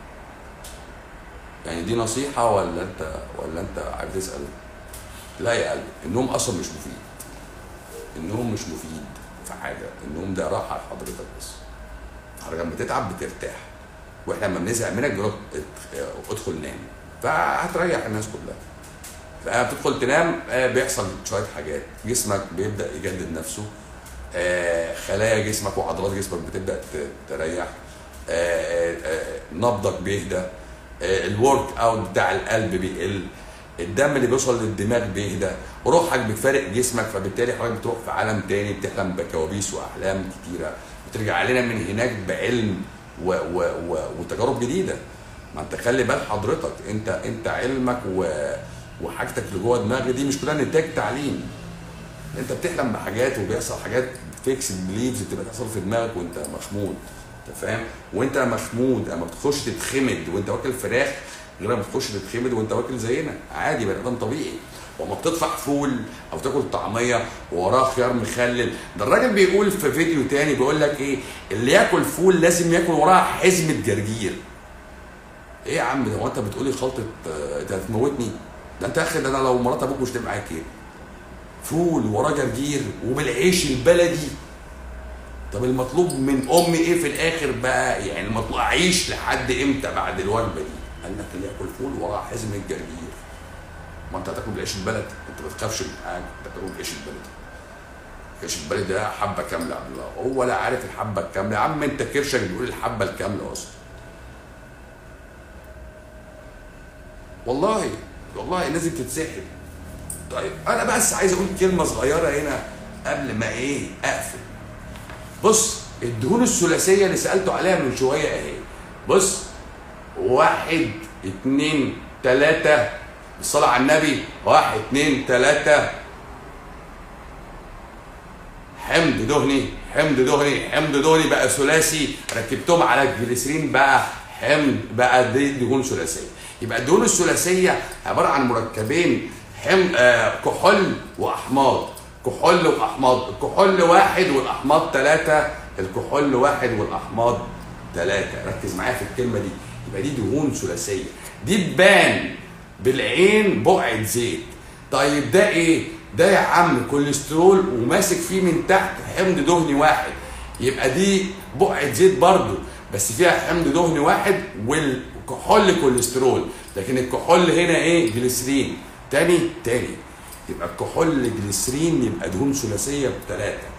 يعني دي نصيحه ولا انت ولا انت عايز تسال لا يا قلبي النوم اصلا مش مفيد النوم مش مفيد في حاجه النوم ده راحه لحضرتك بس حضرتك لما تتعب بترتاح واحنا لما بنزهق منك بنقول ادخل نام فهتريح الناس كلها فبتدخل تنام آه، بيحصل شويه حاجات جسمك بيبدا يجدد نفسه آه، خلايا جسمك وعضلات جسمك بتبدا ت- تريح آه، آه، نبضك بيهدى الورك اوت بتاع القلب بيقل الدم اللي بيوصل للدماغ بيهدى روحك بتفارق جسمك فبالتالي حضرتك بتروح في عالم تاني بتحلم بكوابيس واحلام كتيره بترجع لنا من هناك بعلم و و و وتجارب جديده ما انت خلي بال حضرتك انت انت علمك و وحاجتك اللي جوه دماغك دي مش كلها نتاج تعليم انت بتحلم بحاجات وبيحصل حاجات فيكس بليفز بتبقى تحصل في دماغك وانت مخمود انت فاهم وانت مخمود اما بتخش تتخمد وانت واكل فراخ غير لما بتخش تتخمد وانت واكل زينا عادي بني ادم طبيعي وما بتطفح فول او تاكل طعميه ووراه خيار مخلل ده الراجل بيقول في فيديو تاني بيقول لك ايه اللي ياكل فول لازم ياكل وراها حزمه جرجير ايه يا عم ده هو انت بتقولي خلطه آه، انت هتموتني ده انت يا اخي ده انا لو مرات ابوك مش هتبقى معاك كده فول وراه جرجير وبالعيش البلدي طب المطلوب من امي ايه في الاخر بقى يعني المطلوب اعيش لحد امتى بعد الوجبه دي قال لك اللي ياكل فول وراه حزم الجرجير ما انت هتاكل بالعيش البلد انت ما تخافش من حاجه انت هتاكل بالعيش البلد العيش البلد ده حبه كامله يا عبد الله هو لا عارف الحبه الكامله يا عم انت كرشك بيقول الحبه الكامله اصلا والله والله لازم تتسحل طيب انا بس عايز اقول كلمه صغيره هنا قبل ما ايه اقفل بص الدهون الثلاثيه اللي سالته عليها من شويه اهي بص واحد اتنين تلاته بالصلاه على النبي واحد اتنين تلاته حمض دهني حمض دهني حمض دهني بقى ثلاثي ركبتهم على الجليسرين بقى حمض بقى دي دهون ثلاثيه يبقى الدهون الثلاثيه عباره عن مركبين حمض آه كحول واحماض كحول واحماض الكحول واحد والاحماض ثلاثه الكحول واحد والاحماض ثلاثه ركز معايا في الكلمه دي يبقى دي دهون ثلاثيه دي تبان بالعين بقعه زيت طيب ده ايه ده يا عم كوليسترول وماسك فيه من تحت حمض دهني واحد يبقى دي بقعه زيت برضو بس فيها حمض دهني واحد والكحول كوليسترول لكن الكحول هنا ايه جليسرين تاني تاني يبقى الكحول جليسرين يبقى دهون ثلاثيه بثلاثه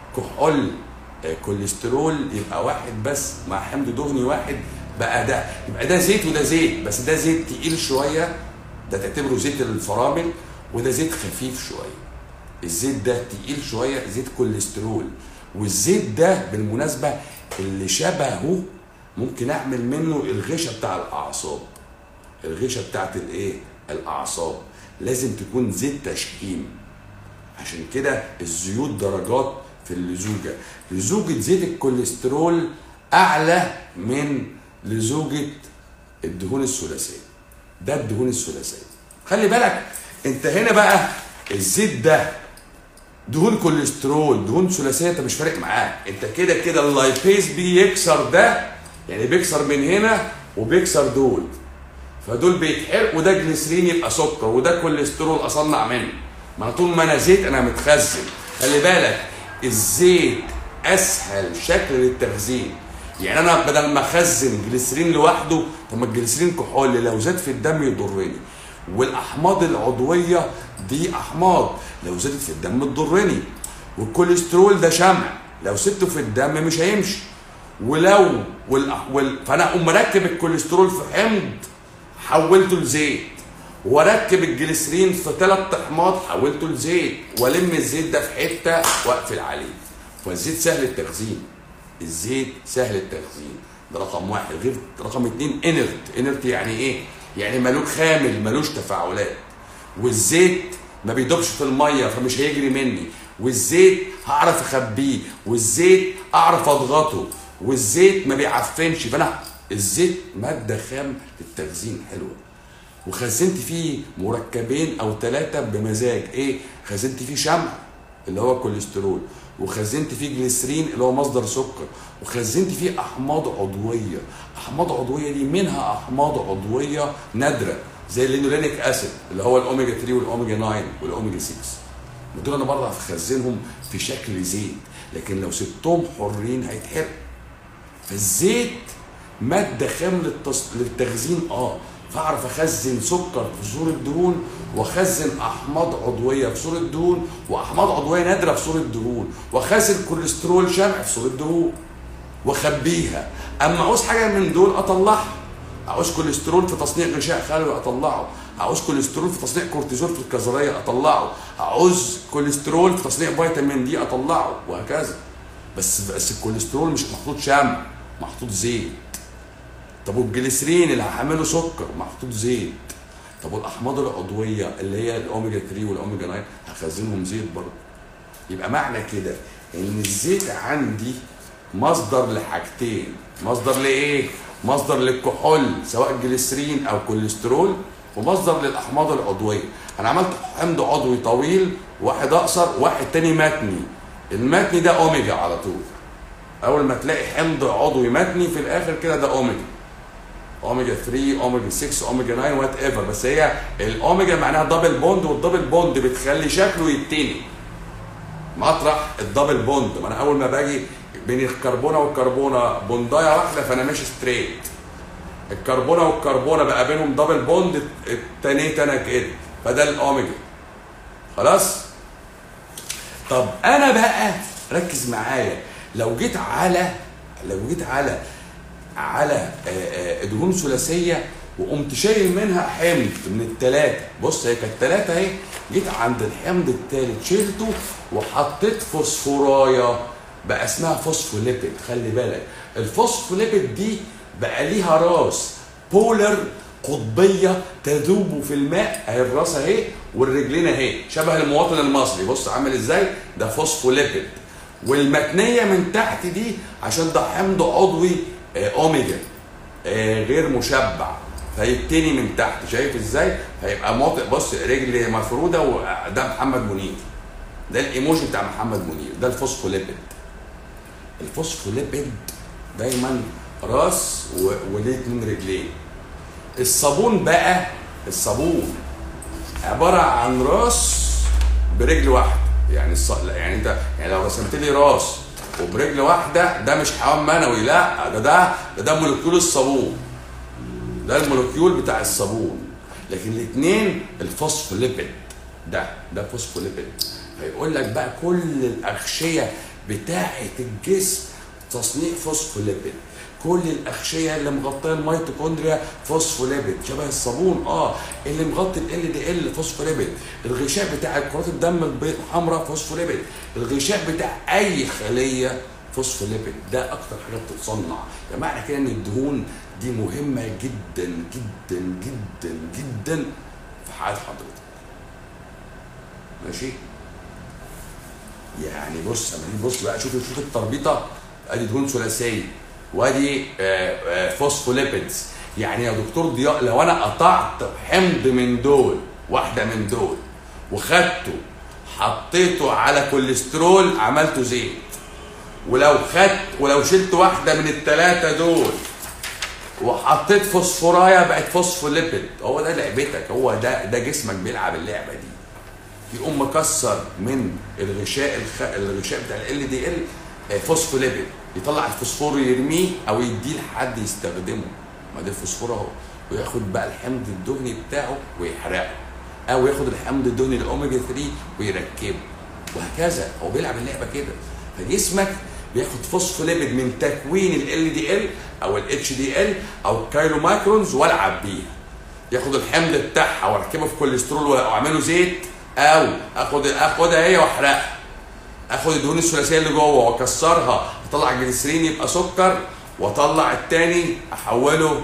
كحول آه، كوليسترول يبقى واحد بس مع حمض دهني واحد بقى ده يبقى ده زيت وده زيت بس ده زيت تقيل شويه ده تعتبره زيت الفرامل وده زيت خفيف شويه الزيت ده تقيل شويه زيت كوليسترول والزيت ده بالمناسبه اللي شبهه ممكن اعمل منه الغشا بتاع الاعصاب الغشا بتاعت الايه الاعصاب لازم تكون زيت تشحيم عشان كده الزيوت درجات في اللزوجه لزوجه زيت الكوليسترول اعلى من لزوجه الدهون الثلاثيه ده الدهون الثلاثيه خلي بالك انت هنا بقى الزيت ده دهون كوليسترول دهون ثلاثيه انت مش فارق معاك انت كده كده اللايبيز بيكسر ده يعني بيكسر من هنا وبيكسر دول فدول بيتحرق وده جليسرين يبقى سكر وده كوليسترول اصنع منه ما أنا طول ما انا زيت انا متخزن خلي بالك الزيت اسهل شكل للتخزين يعني انا بدل ما اخزن جليسرين لوحده طب ما الجليسرين كحول لو زاد في الدم يضرني والاحماض العضويه دي احماض لو زادت في الدم تضرني والكوليسترول ده شمع لو سبته في الدم مش هيمشي ولو وال... وال... فانا اقوم مركب الكوليسترول في حمض حولته لزيت واركب الجليسرين في ثلاث احماض حولته لزيت والم الزيت ده في حته واقفل عليه فالزيت سهل التخزين الزيت سهل التخزين ده رقم واحد غير رقم اتنين انرت انرت يعني ايه يعني ملوك خامل ملوش تفاعلات والزيت ما بيدوبش في الميه فمش هيجري مني والزيت هعرف اخبيه والزيت اعرف اضغطه والزيت ما بيعفنش فانا الزيت ماده خام للتخزين حلوه وخزنت فيه مركبين او ثلاثه بمزاج ايه خزنت فيه شمع اللي هو الكوليسترول وخزنت فيه جليسرين اللي هو مصدر سكر وخزنت فيه احماض عضويه احماض عضويه دي منها احماض عضويه نادره زي اللينولينيك اسيد اللي هو الاوميجا 3 والاوميجا 9 والاوميجا 6 دول انا برضه هخزنهم في شكل زيت لكن لو سبتهم حرين هيتحرق فالزيت ماده خام للتص... للتخزين اه فاعرف اخزن سكر في صوره دهون واخزن احماض عضويه في صوره دهون واحماض عضويه نادره في صوره دهون واخزن كوليسترول شمع في صوره دهون واخبيها اما عاوز حاجه من دول اطلعها عاوز كوليسترول في تصنيع غشاء خلوي اطلعه عاوز كوليسترول في تصنيع كورتيزول في الكظريه اطلعه عاوز كوليسترول في تصنيع فيتامين دي اطلعه وهكذا بس بس الكوليسترول مش محطوط شمع محطوط زيت طب والجليسرين اللي هعمله سكر محطوط زيت طب والاحماض العضويه اللي هي الاوميجا 3 والاوميجا 9 هخزنهم زيت برضه يبقى معنى كده ان الزيت عندي مصدر لحاجتين مصدر لايه مصدر للكحول سواء جليسرين او كوليسترول ومصدر للاحماض العضويه انا عملت حمض عضوي طويل واحد اقصر واحد تاني متني المتني ده اوميجا على طول اول ما تلاقي حمض عضوي متني في الاخر كده ده اوميجا اوميجا 3 اوميجا 6 اوميجا 9 وات ايفر بس هي الاوميجا معناها دبل بوند والدبل بوند بتخلي شكله يتني مطرح الدبل بوند ما انا اول ما باجي بين الكربونه والكربونه بوندايه واحده فانا ماشي ستريت الكربونه والكربونه بقى بينهم دبل بوند اتنيت انا كده فده الاوميجا خلاص طب انا بقى ركز معايا لو جيت على لو جيت على على دهون ثلاثيه وقمت شايل منها حمض من الثلاثه بص هي كانت ثلاثه اهي جيت عند الحمض الثالث شلته وحطيت فوسفورايه بقى اسمها فوسفوليبيد خلي بالك الفوسفوليبيد دي بقى ليها راس بولر قطبيه تذوب في الماء اهي الراس اهي والرجلين اهي شبه المواطن المصري بص عامل ازاي ده فوسفوليبيد والمتنيه من تحت دي عشان ده حمض عضوي اوميجا غير مشبع فيبتني من تحت شايف ازاي هيبقى موطئ بص رجل مفروده وده محمد منير ده الايموجي بتاع محمد منير ده الفوسفوليبيد الفوسفوليبيد دايما راس وليه اتنين رجلين الصابون بقى الصابون عباره عن راس برجل واحده يعني الص... يعني انت يعني لو رسمت لي راس وبرجل واحده ده مش حيوان منوي لا ده ده ده, ده مولكيول الصابون ده المولكيول بتاع الصابون لكن الاثنين الفوسفوليبيد ده ده فوسفوليبيد هيقول لك بقى كل الاغشيه بتاعه الجسم تصنيع فوسفوليبيد كل الاغشيه اللي مغطيه الميتوكوندريا فوسفوليبيد شبه الصابون اه اللي مغطي ال دي ال فوسفوليبيد الغشاء بتاع كرات الدم الحمراء فوسفوليبيد الغشاء بتاع اي خليه فوسفوليبيد ده اكتر حاجه بتتصنع يعني معنى كده ان الدهون دي مهمه جدا جدا جدا جدا في حياه حضرتك ماشي يعني بص اما بص بقى شوف شوف التربيطه ادي دهون ثلاثيه وادي فوسفوليبيدز يعني يا دكتور ضياء لو انا قطعت حمض من دول واحده من دول وخدته حطيته على كوليسترول عملته زيت ولو خدت ولو شلت واحده من الثلاثه دول وحطيت فوسفورايه بقت فوسفوليبيد هو ده لعبتك هو ده ده جسمك بيلعب اللعبه دي يقوم مكسر من الغشاء الخ... الغشاء بتاع ال دي ال فوسفوليبيد يطلع الفوسفور يرميه او يديه لحد يستخدمه ما ده الفوسفور اهو وياخد بقى الحمض الدهني بتاعه ويحرقه او ياخد الحمض الدهني الاوميجا 3 ويركبه وهكذا هو بيلعب اللعبه كده فجسمك بياخد فوسفوليبيد من تكوين ال دي ال او الاتش دي ال او الكايلو مايكرونز والعب بيها ياخد الحمض بتاعها واركبه في كوليسترول واعمله زيت او اخد اخدها هي واحرقها اخد الدهون الثلاثيه اللي جوه واكسرها اطلع جليسرين يبقى سكر واطلع التاني احوله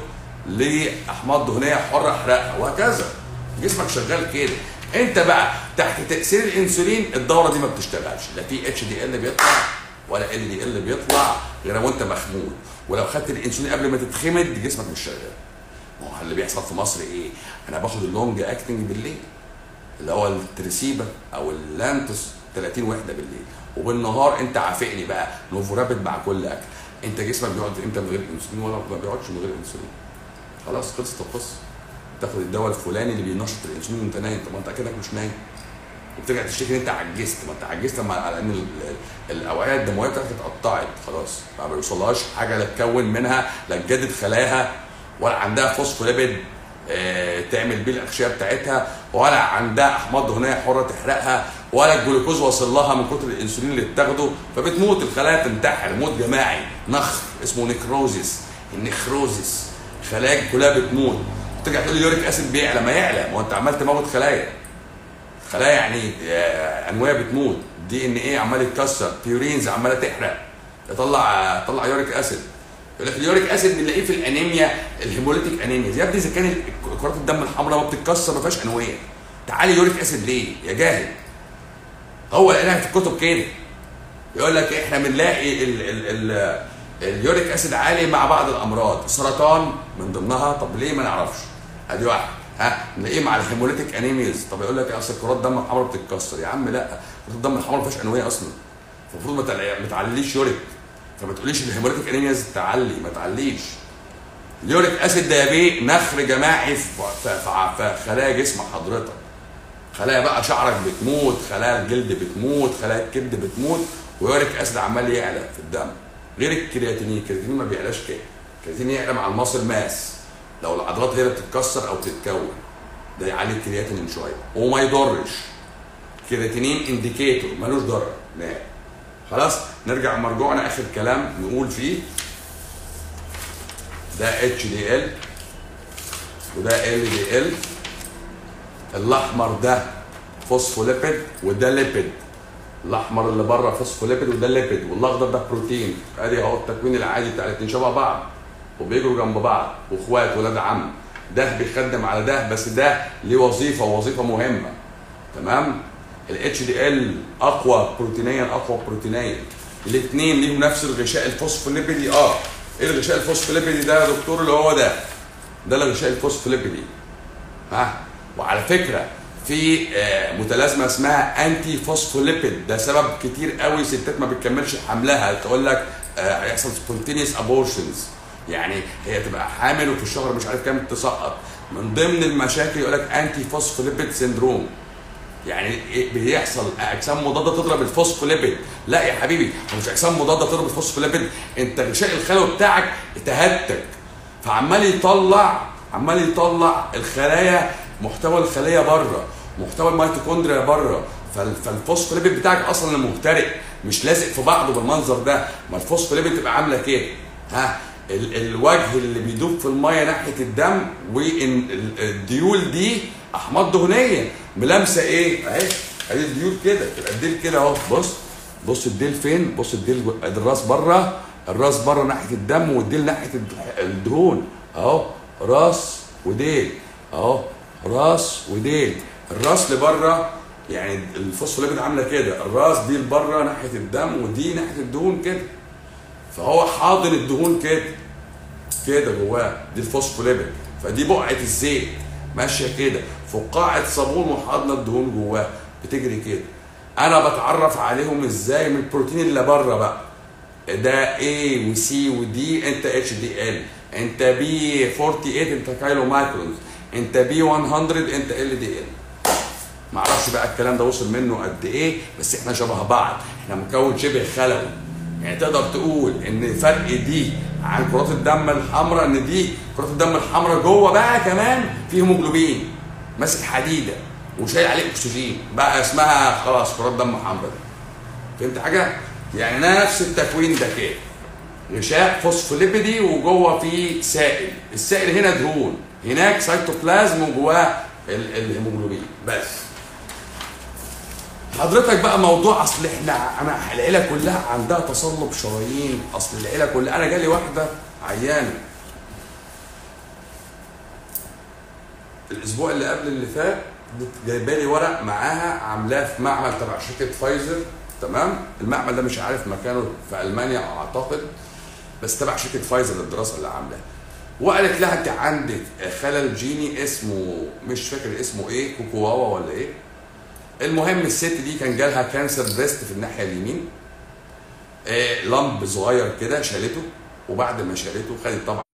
لاحماض دهنيه حره احرقها وهكذا جسمك شغال كده انت بقى تحت تاثير الانسولين الدوره دي ما بتشتغلش لا في اتش دي ال بيطلع ولا ال دي ال بيطلع غير وانت مخمود ولو خدت الانسولين قبل ما تتخمد جسمك مش شغال ما هو اللي بيحصل في مصر ايه انا باخد اللونج اكتنج بالليل اللي هو التريسيبا او اللانتوس 30 وحده بالليل وبالنهار انت عافقني بقى نوفورابيد مع كل اكل انت جسمك بيقعد امتى من غير انسولين ولا ما بيقعدش من غير انسولين خلاص خلصت القصه تاخد الدواء الفلاني اللي بينشط الانسولين وانت نايم طب ما انت كده مش نايم وبترجع تشتكي ان انت عجزت ما انت عجزت مع على ان ال- ال- الاوعيه الدمويه بتاعتك اتقطعت خلاص ما بيوصلهاش حاجه لا تكون منها لا تجدد خلاياها ولا عندها فوسفوليبيد آه، تعمل بيه الاغشيه بتاعتها ولا عندها احماض دهنيه حره تحرقها ولا الجلوكوز واصل لها من كتر الانسولين اللي بتاخده فبتموت الخلايا تنتحر موت جماعي نخر اسمه نكروزيس النخروزيس خلاياك كلها بتموت ترجع تقول لي اليوريك اسيد بيعلى ما يعلى ما هو انت عمال تموت خلايا خلايا يعني آه، انواع بتموت دي ان ايه عمال يتكسر بيورينز عماله تحرق يطلع طلع يوريك اسيد يقول لك اليوريك اسيد بنلاقيه في الانيميا الهيموليتيك انيميا يا ابني اذا كان ال- كرات الدم الحمراء ما بتتكسر ما فيهاش انويه تعالي يوريك اسيد ليه يا جاهل هو لقيناها في الكتب كده يقول لك احنا بنلاقي ال ال ال اليوريك اسيد عالي مع بعض الامراض سرطان من ضمنها طب ليه ما نعرفش ادي واحد ها نلاقيه مع الهيموليتيك انيميز طب يقول لك اصل كرات الدم الحمراء بتتكسر يا عم لا كرات الدم الحمراء ما فيهاش انويه اصلا المفروض ما تعلي- ما تعليش يوريك فما تقوليش الهيموليتيك انيميز تعلي ما تعليش اليوريك اسيد ده يا بيه نخر جماعي في في- في في خلايا جسم حضرتك خلايا بقى شعرك بتموت خلايا الجلد بتموت خلايا الكبد بتموت ويوريك اسيد عمال يعلى في الدم غير الكرياتينين الكرياتينين ما بيعلاش كده الكرياتينين يعلى مع المصل ماس لو العضلات هي اللي بتتكسر او بتتكون ده يعلي الكرياتينين شويه وما يضرش كرياتينين انديكيتور ملوش ضرر نهائي خلاص نرجع مرجوعنا اخر كلام نقول فيه ده اتش دي ال وده ال دي ال الاحمر ده فوسفوليبيد وده ليبيد الاحمر اللي بره فوسفوليبيد وده ليبيد والاخضر ده بروتين ادي اهو التكوين العادي بتاع الاثنين شبه بعض وبيجروا جنب بعض واخوات ولاد عم ده بيخدم على ده بس ده ليه وظيفه ووظيفه مهمه تمام الاتش دي ال اقوى بروتينيا اقوى بروتينيا الاثنين ليهم نفس الغشاء الفوسفوليبيدي اه ايه الغشاء الفوسفوليبيدي ده يا دكتور اللي هو ده ده الغشاء الفوسفوليبيدي ها وعلى فكره في آه، متلازمه اسمها انتي فوسفوليبيد ده سبب كتير قوي ستات ما بتكملش حملها تقول لك آه، هيحصل سبونتينيوس ابورشنز يعني هي تبقى حامل وفي الشهر مش عارف كام تسقط من ضمن المشاكل يقول لك انتي فوسفوليبيد سيندروم يعني إيه بيحصل اجسام مضاده تضرب الفوسفوليبيد لا يا حبيبي هو مش اجسام مضاده تضرب الفوسفوليبيد انت الغشاء الخلوي بتاعك تهتك فعمال يطلع عمال يطلع الخلايا محتوى الخليه بره محتوى الميتوكوندريا بره فال- فالفوسفوليبيد بتاعك اصلا اللي مهترئ مش لازق في بعضه بالمنظر ده ما الفوسفوليبيد تبقى عامله كده ها ال- الوجه اللي بيدوب في الميه ناحيه الدم والديول دي احماض دهنيه ملامسه ايه اهي ادي الديول كده تبقى الديل كده اهو بص بص الديل فين بص الديل جو- ادي الراس بره الراس بره ناحيه الدم والديل ناحيه الد- الدهون اهو راس وديل اهو راس وديل الراس لبره يعني الفوسفوليبيد عامله كده الراس دي لبره ناحيه الدم ودي ناحيه الدهون كده فهو حاضن الدهون كده كده جواه دي الفوسفوليبيد فدي بقعه الزيت ماشيه كده فقاعه صابون وحاضنه الدهون جواه بتجري كده انا بتعرف عليهم ازاي من البروتين اللي بره بقى ده A وسي ودي انت اتش دي ال انت بي 48 انت كايلو مايكرونز انت بي 100 انت ال دي ال معرفش بقى الكلام ده وصل منه قد ايه بس احنا شبه بعض احنا مكون شبه خلوي يعني تقدر تقول ان فرق دي عن كرات الدم الحمراء ان دي كرات الدم الحمراء جوه بقى كمان في هيموجلوبين ماسك حديده وشايل عليه اكسجين بقى اسمها خلاص كرات دم حمراء فهمت حاجه؟ يعني نفس التكوين ده كده غشاء فوسفوليبيدي وجوه فيه سائل السائل هنا دهون هناك سيتوبلازم وجواه ال- الهيموجلوبين بس حضرتك بقى موضوع اصل احنا انا العيله كلها عندها تصلب شرايين اصل العيله كلها انا جالي واحده عيانه الاسبوع اللي قبل اللي فات جايبه لي ورق معاها عاملاه في معمل تبع شركه فايزر تمام المعمل ده مش عارف مكانه في المانيا اعتقد بس تبع شركه فايزر للدراسه اللي عاملاها وقالت لها انت عندك خلل جيني اسمه مش فاكر اسمه ايه كوكواوا ولا ايه المهم الست دي كان جالها كانسر بريست في الناحيه اليمين آه لمب صغير كده شالته وبعد ما شالته خدت طبعا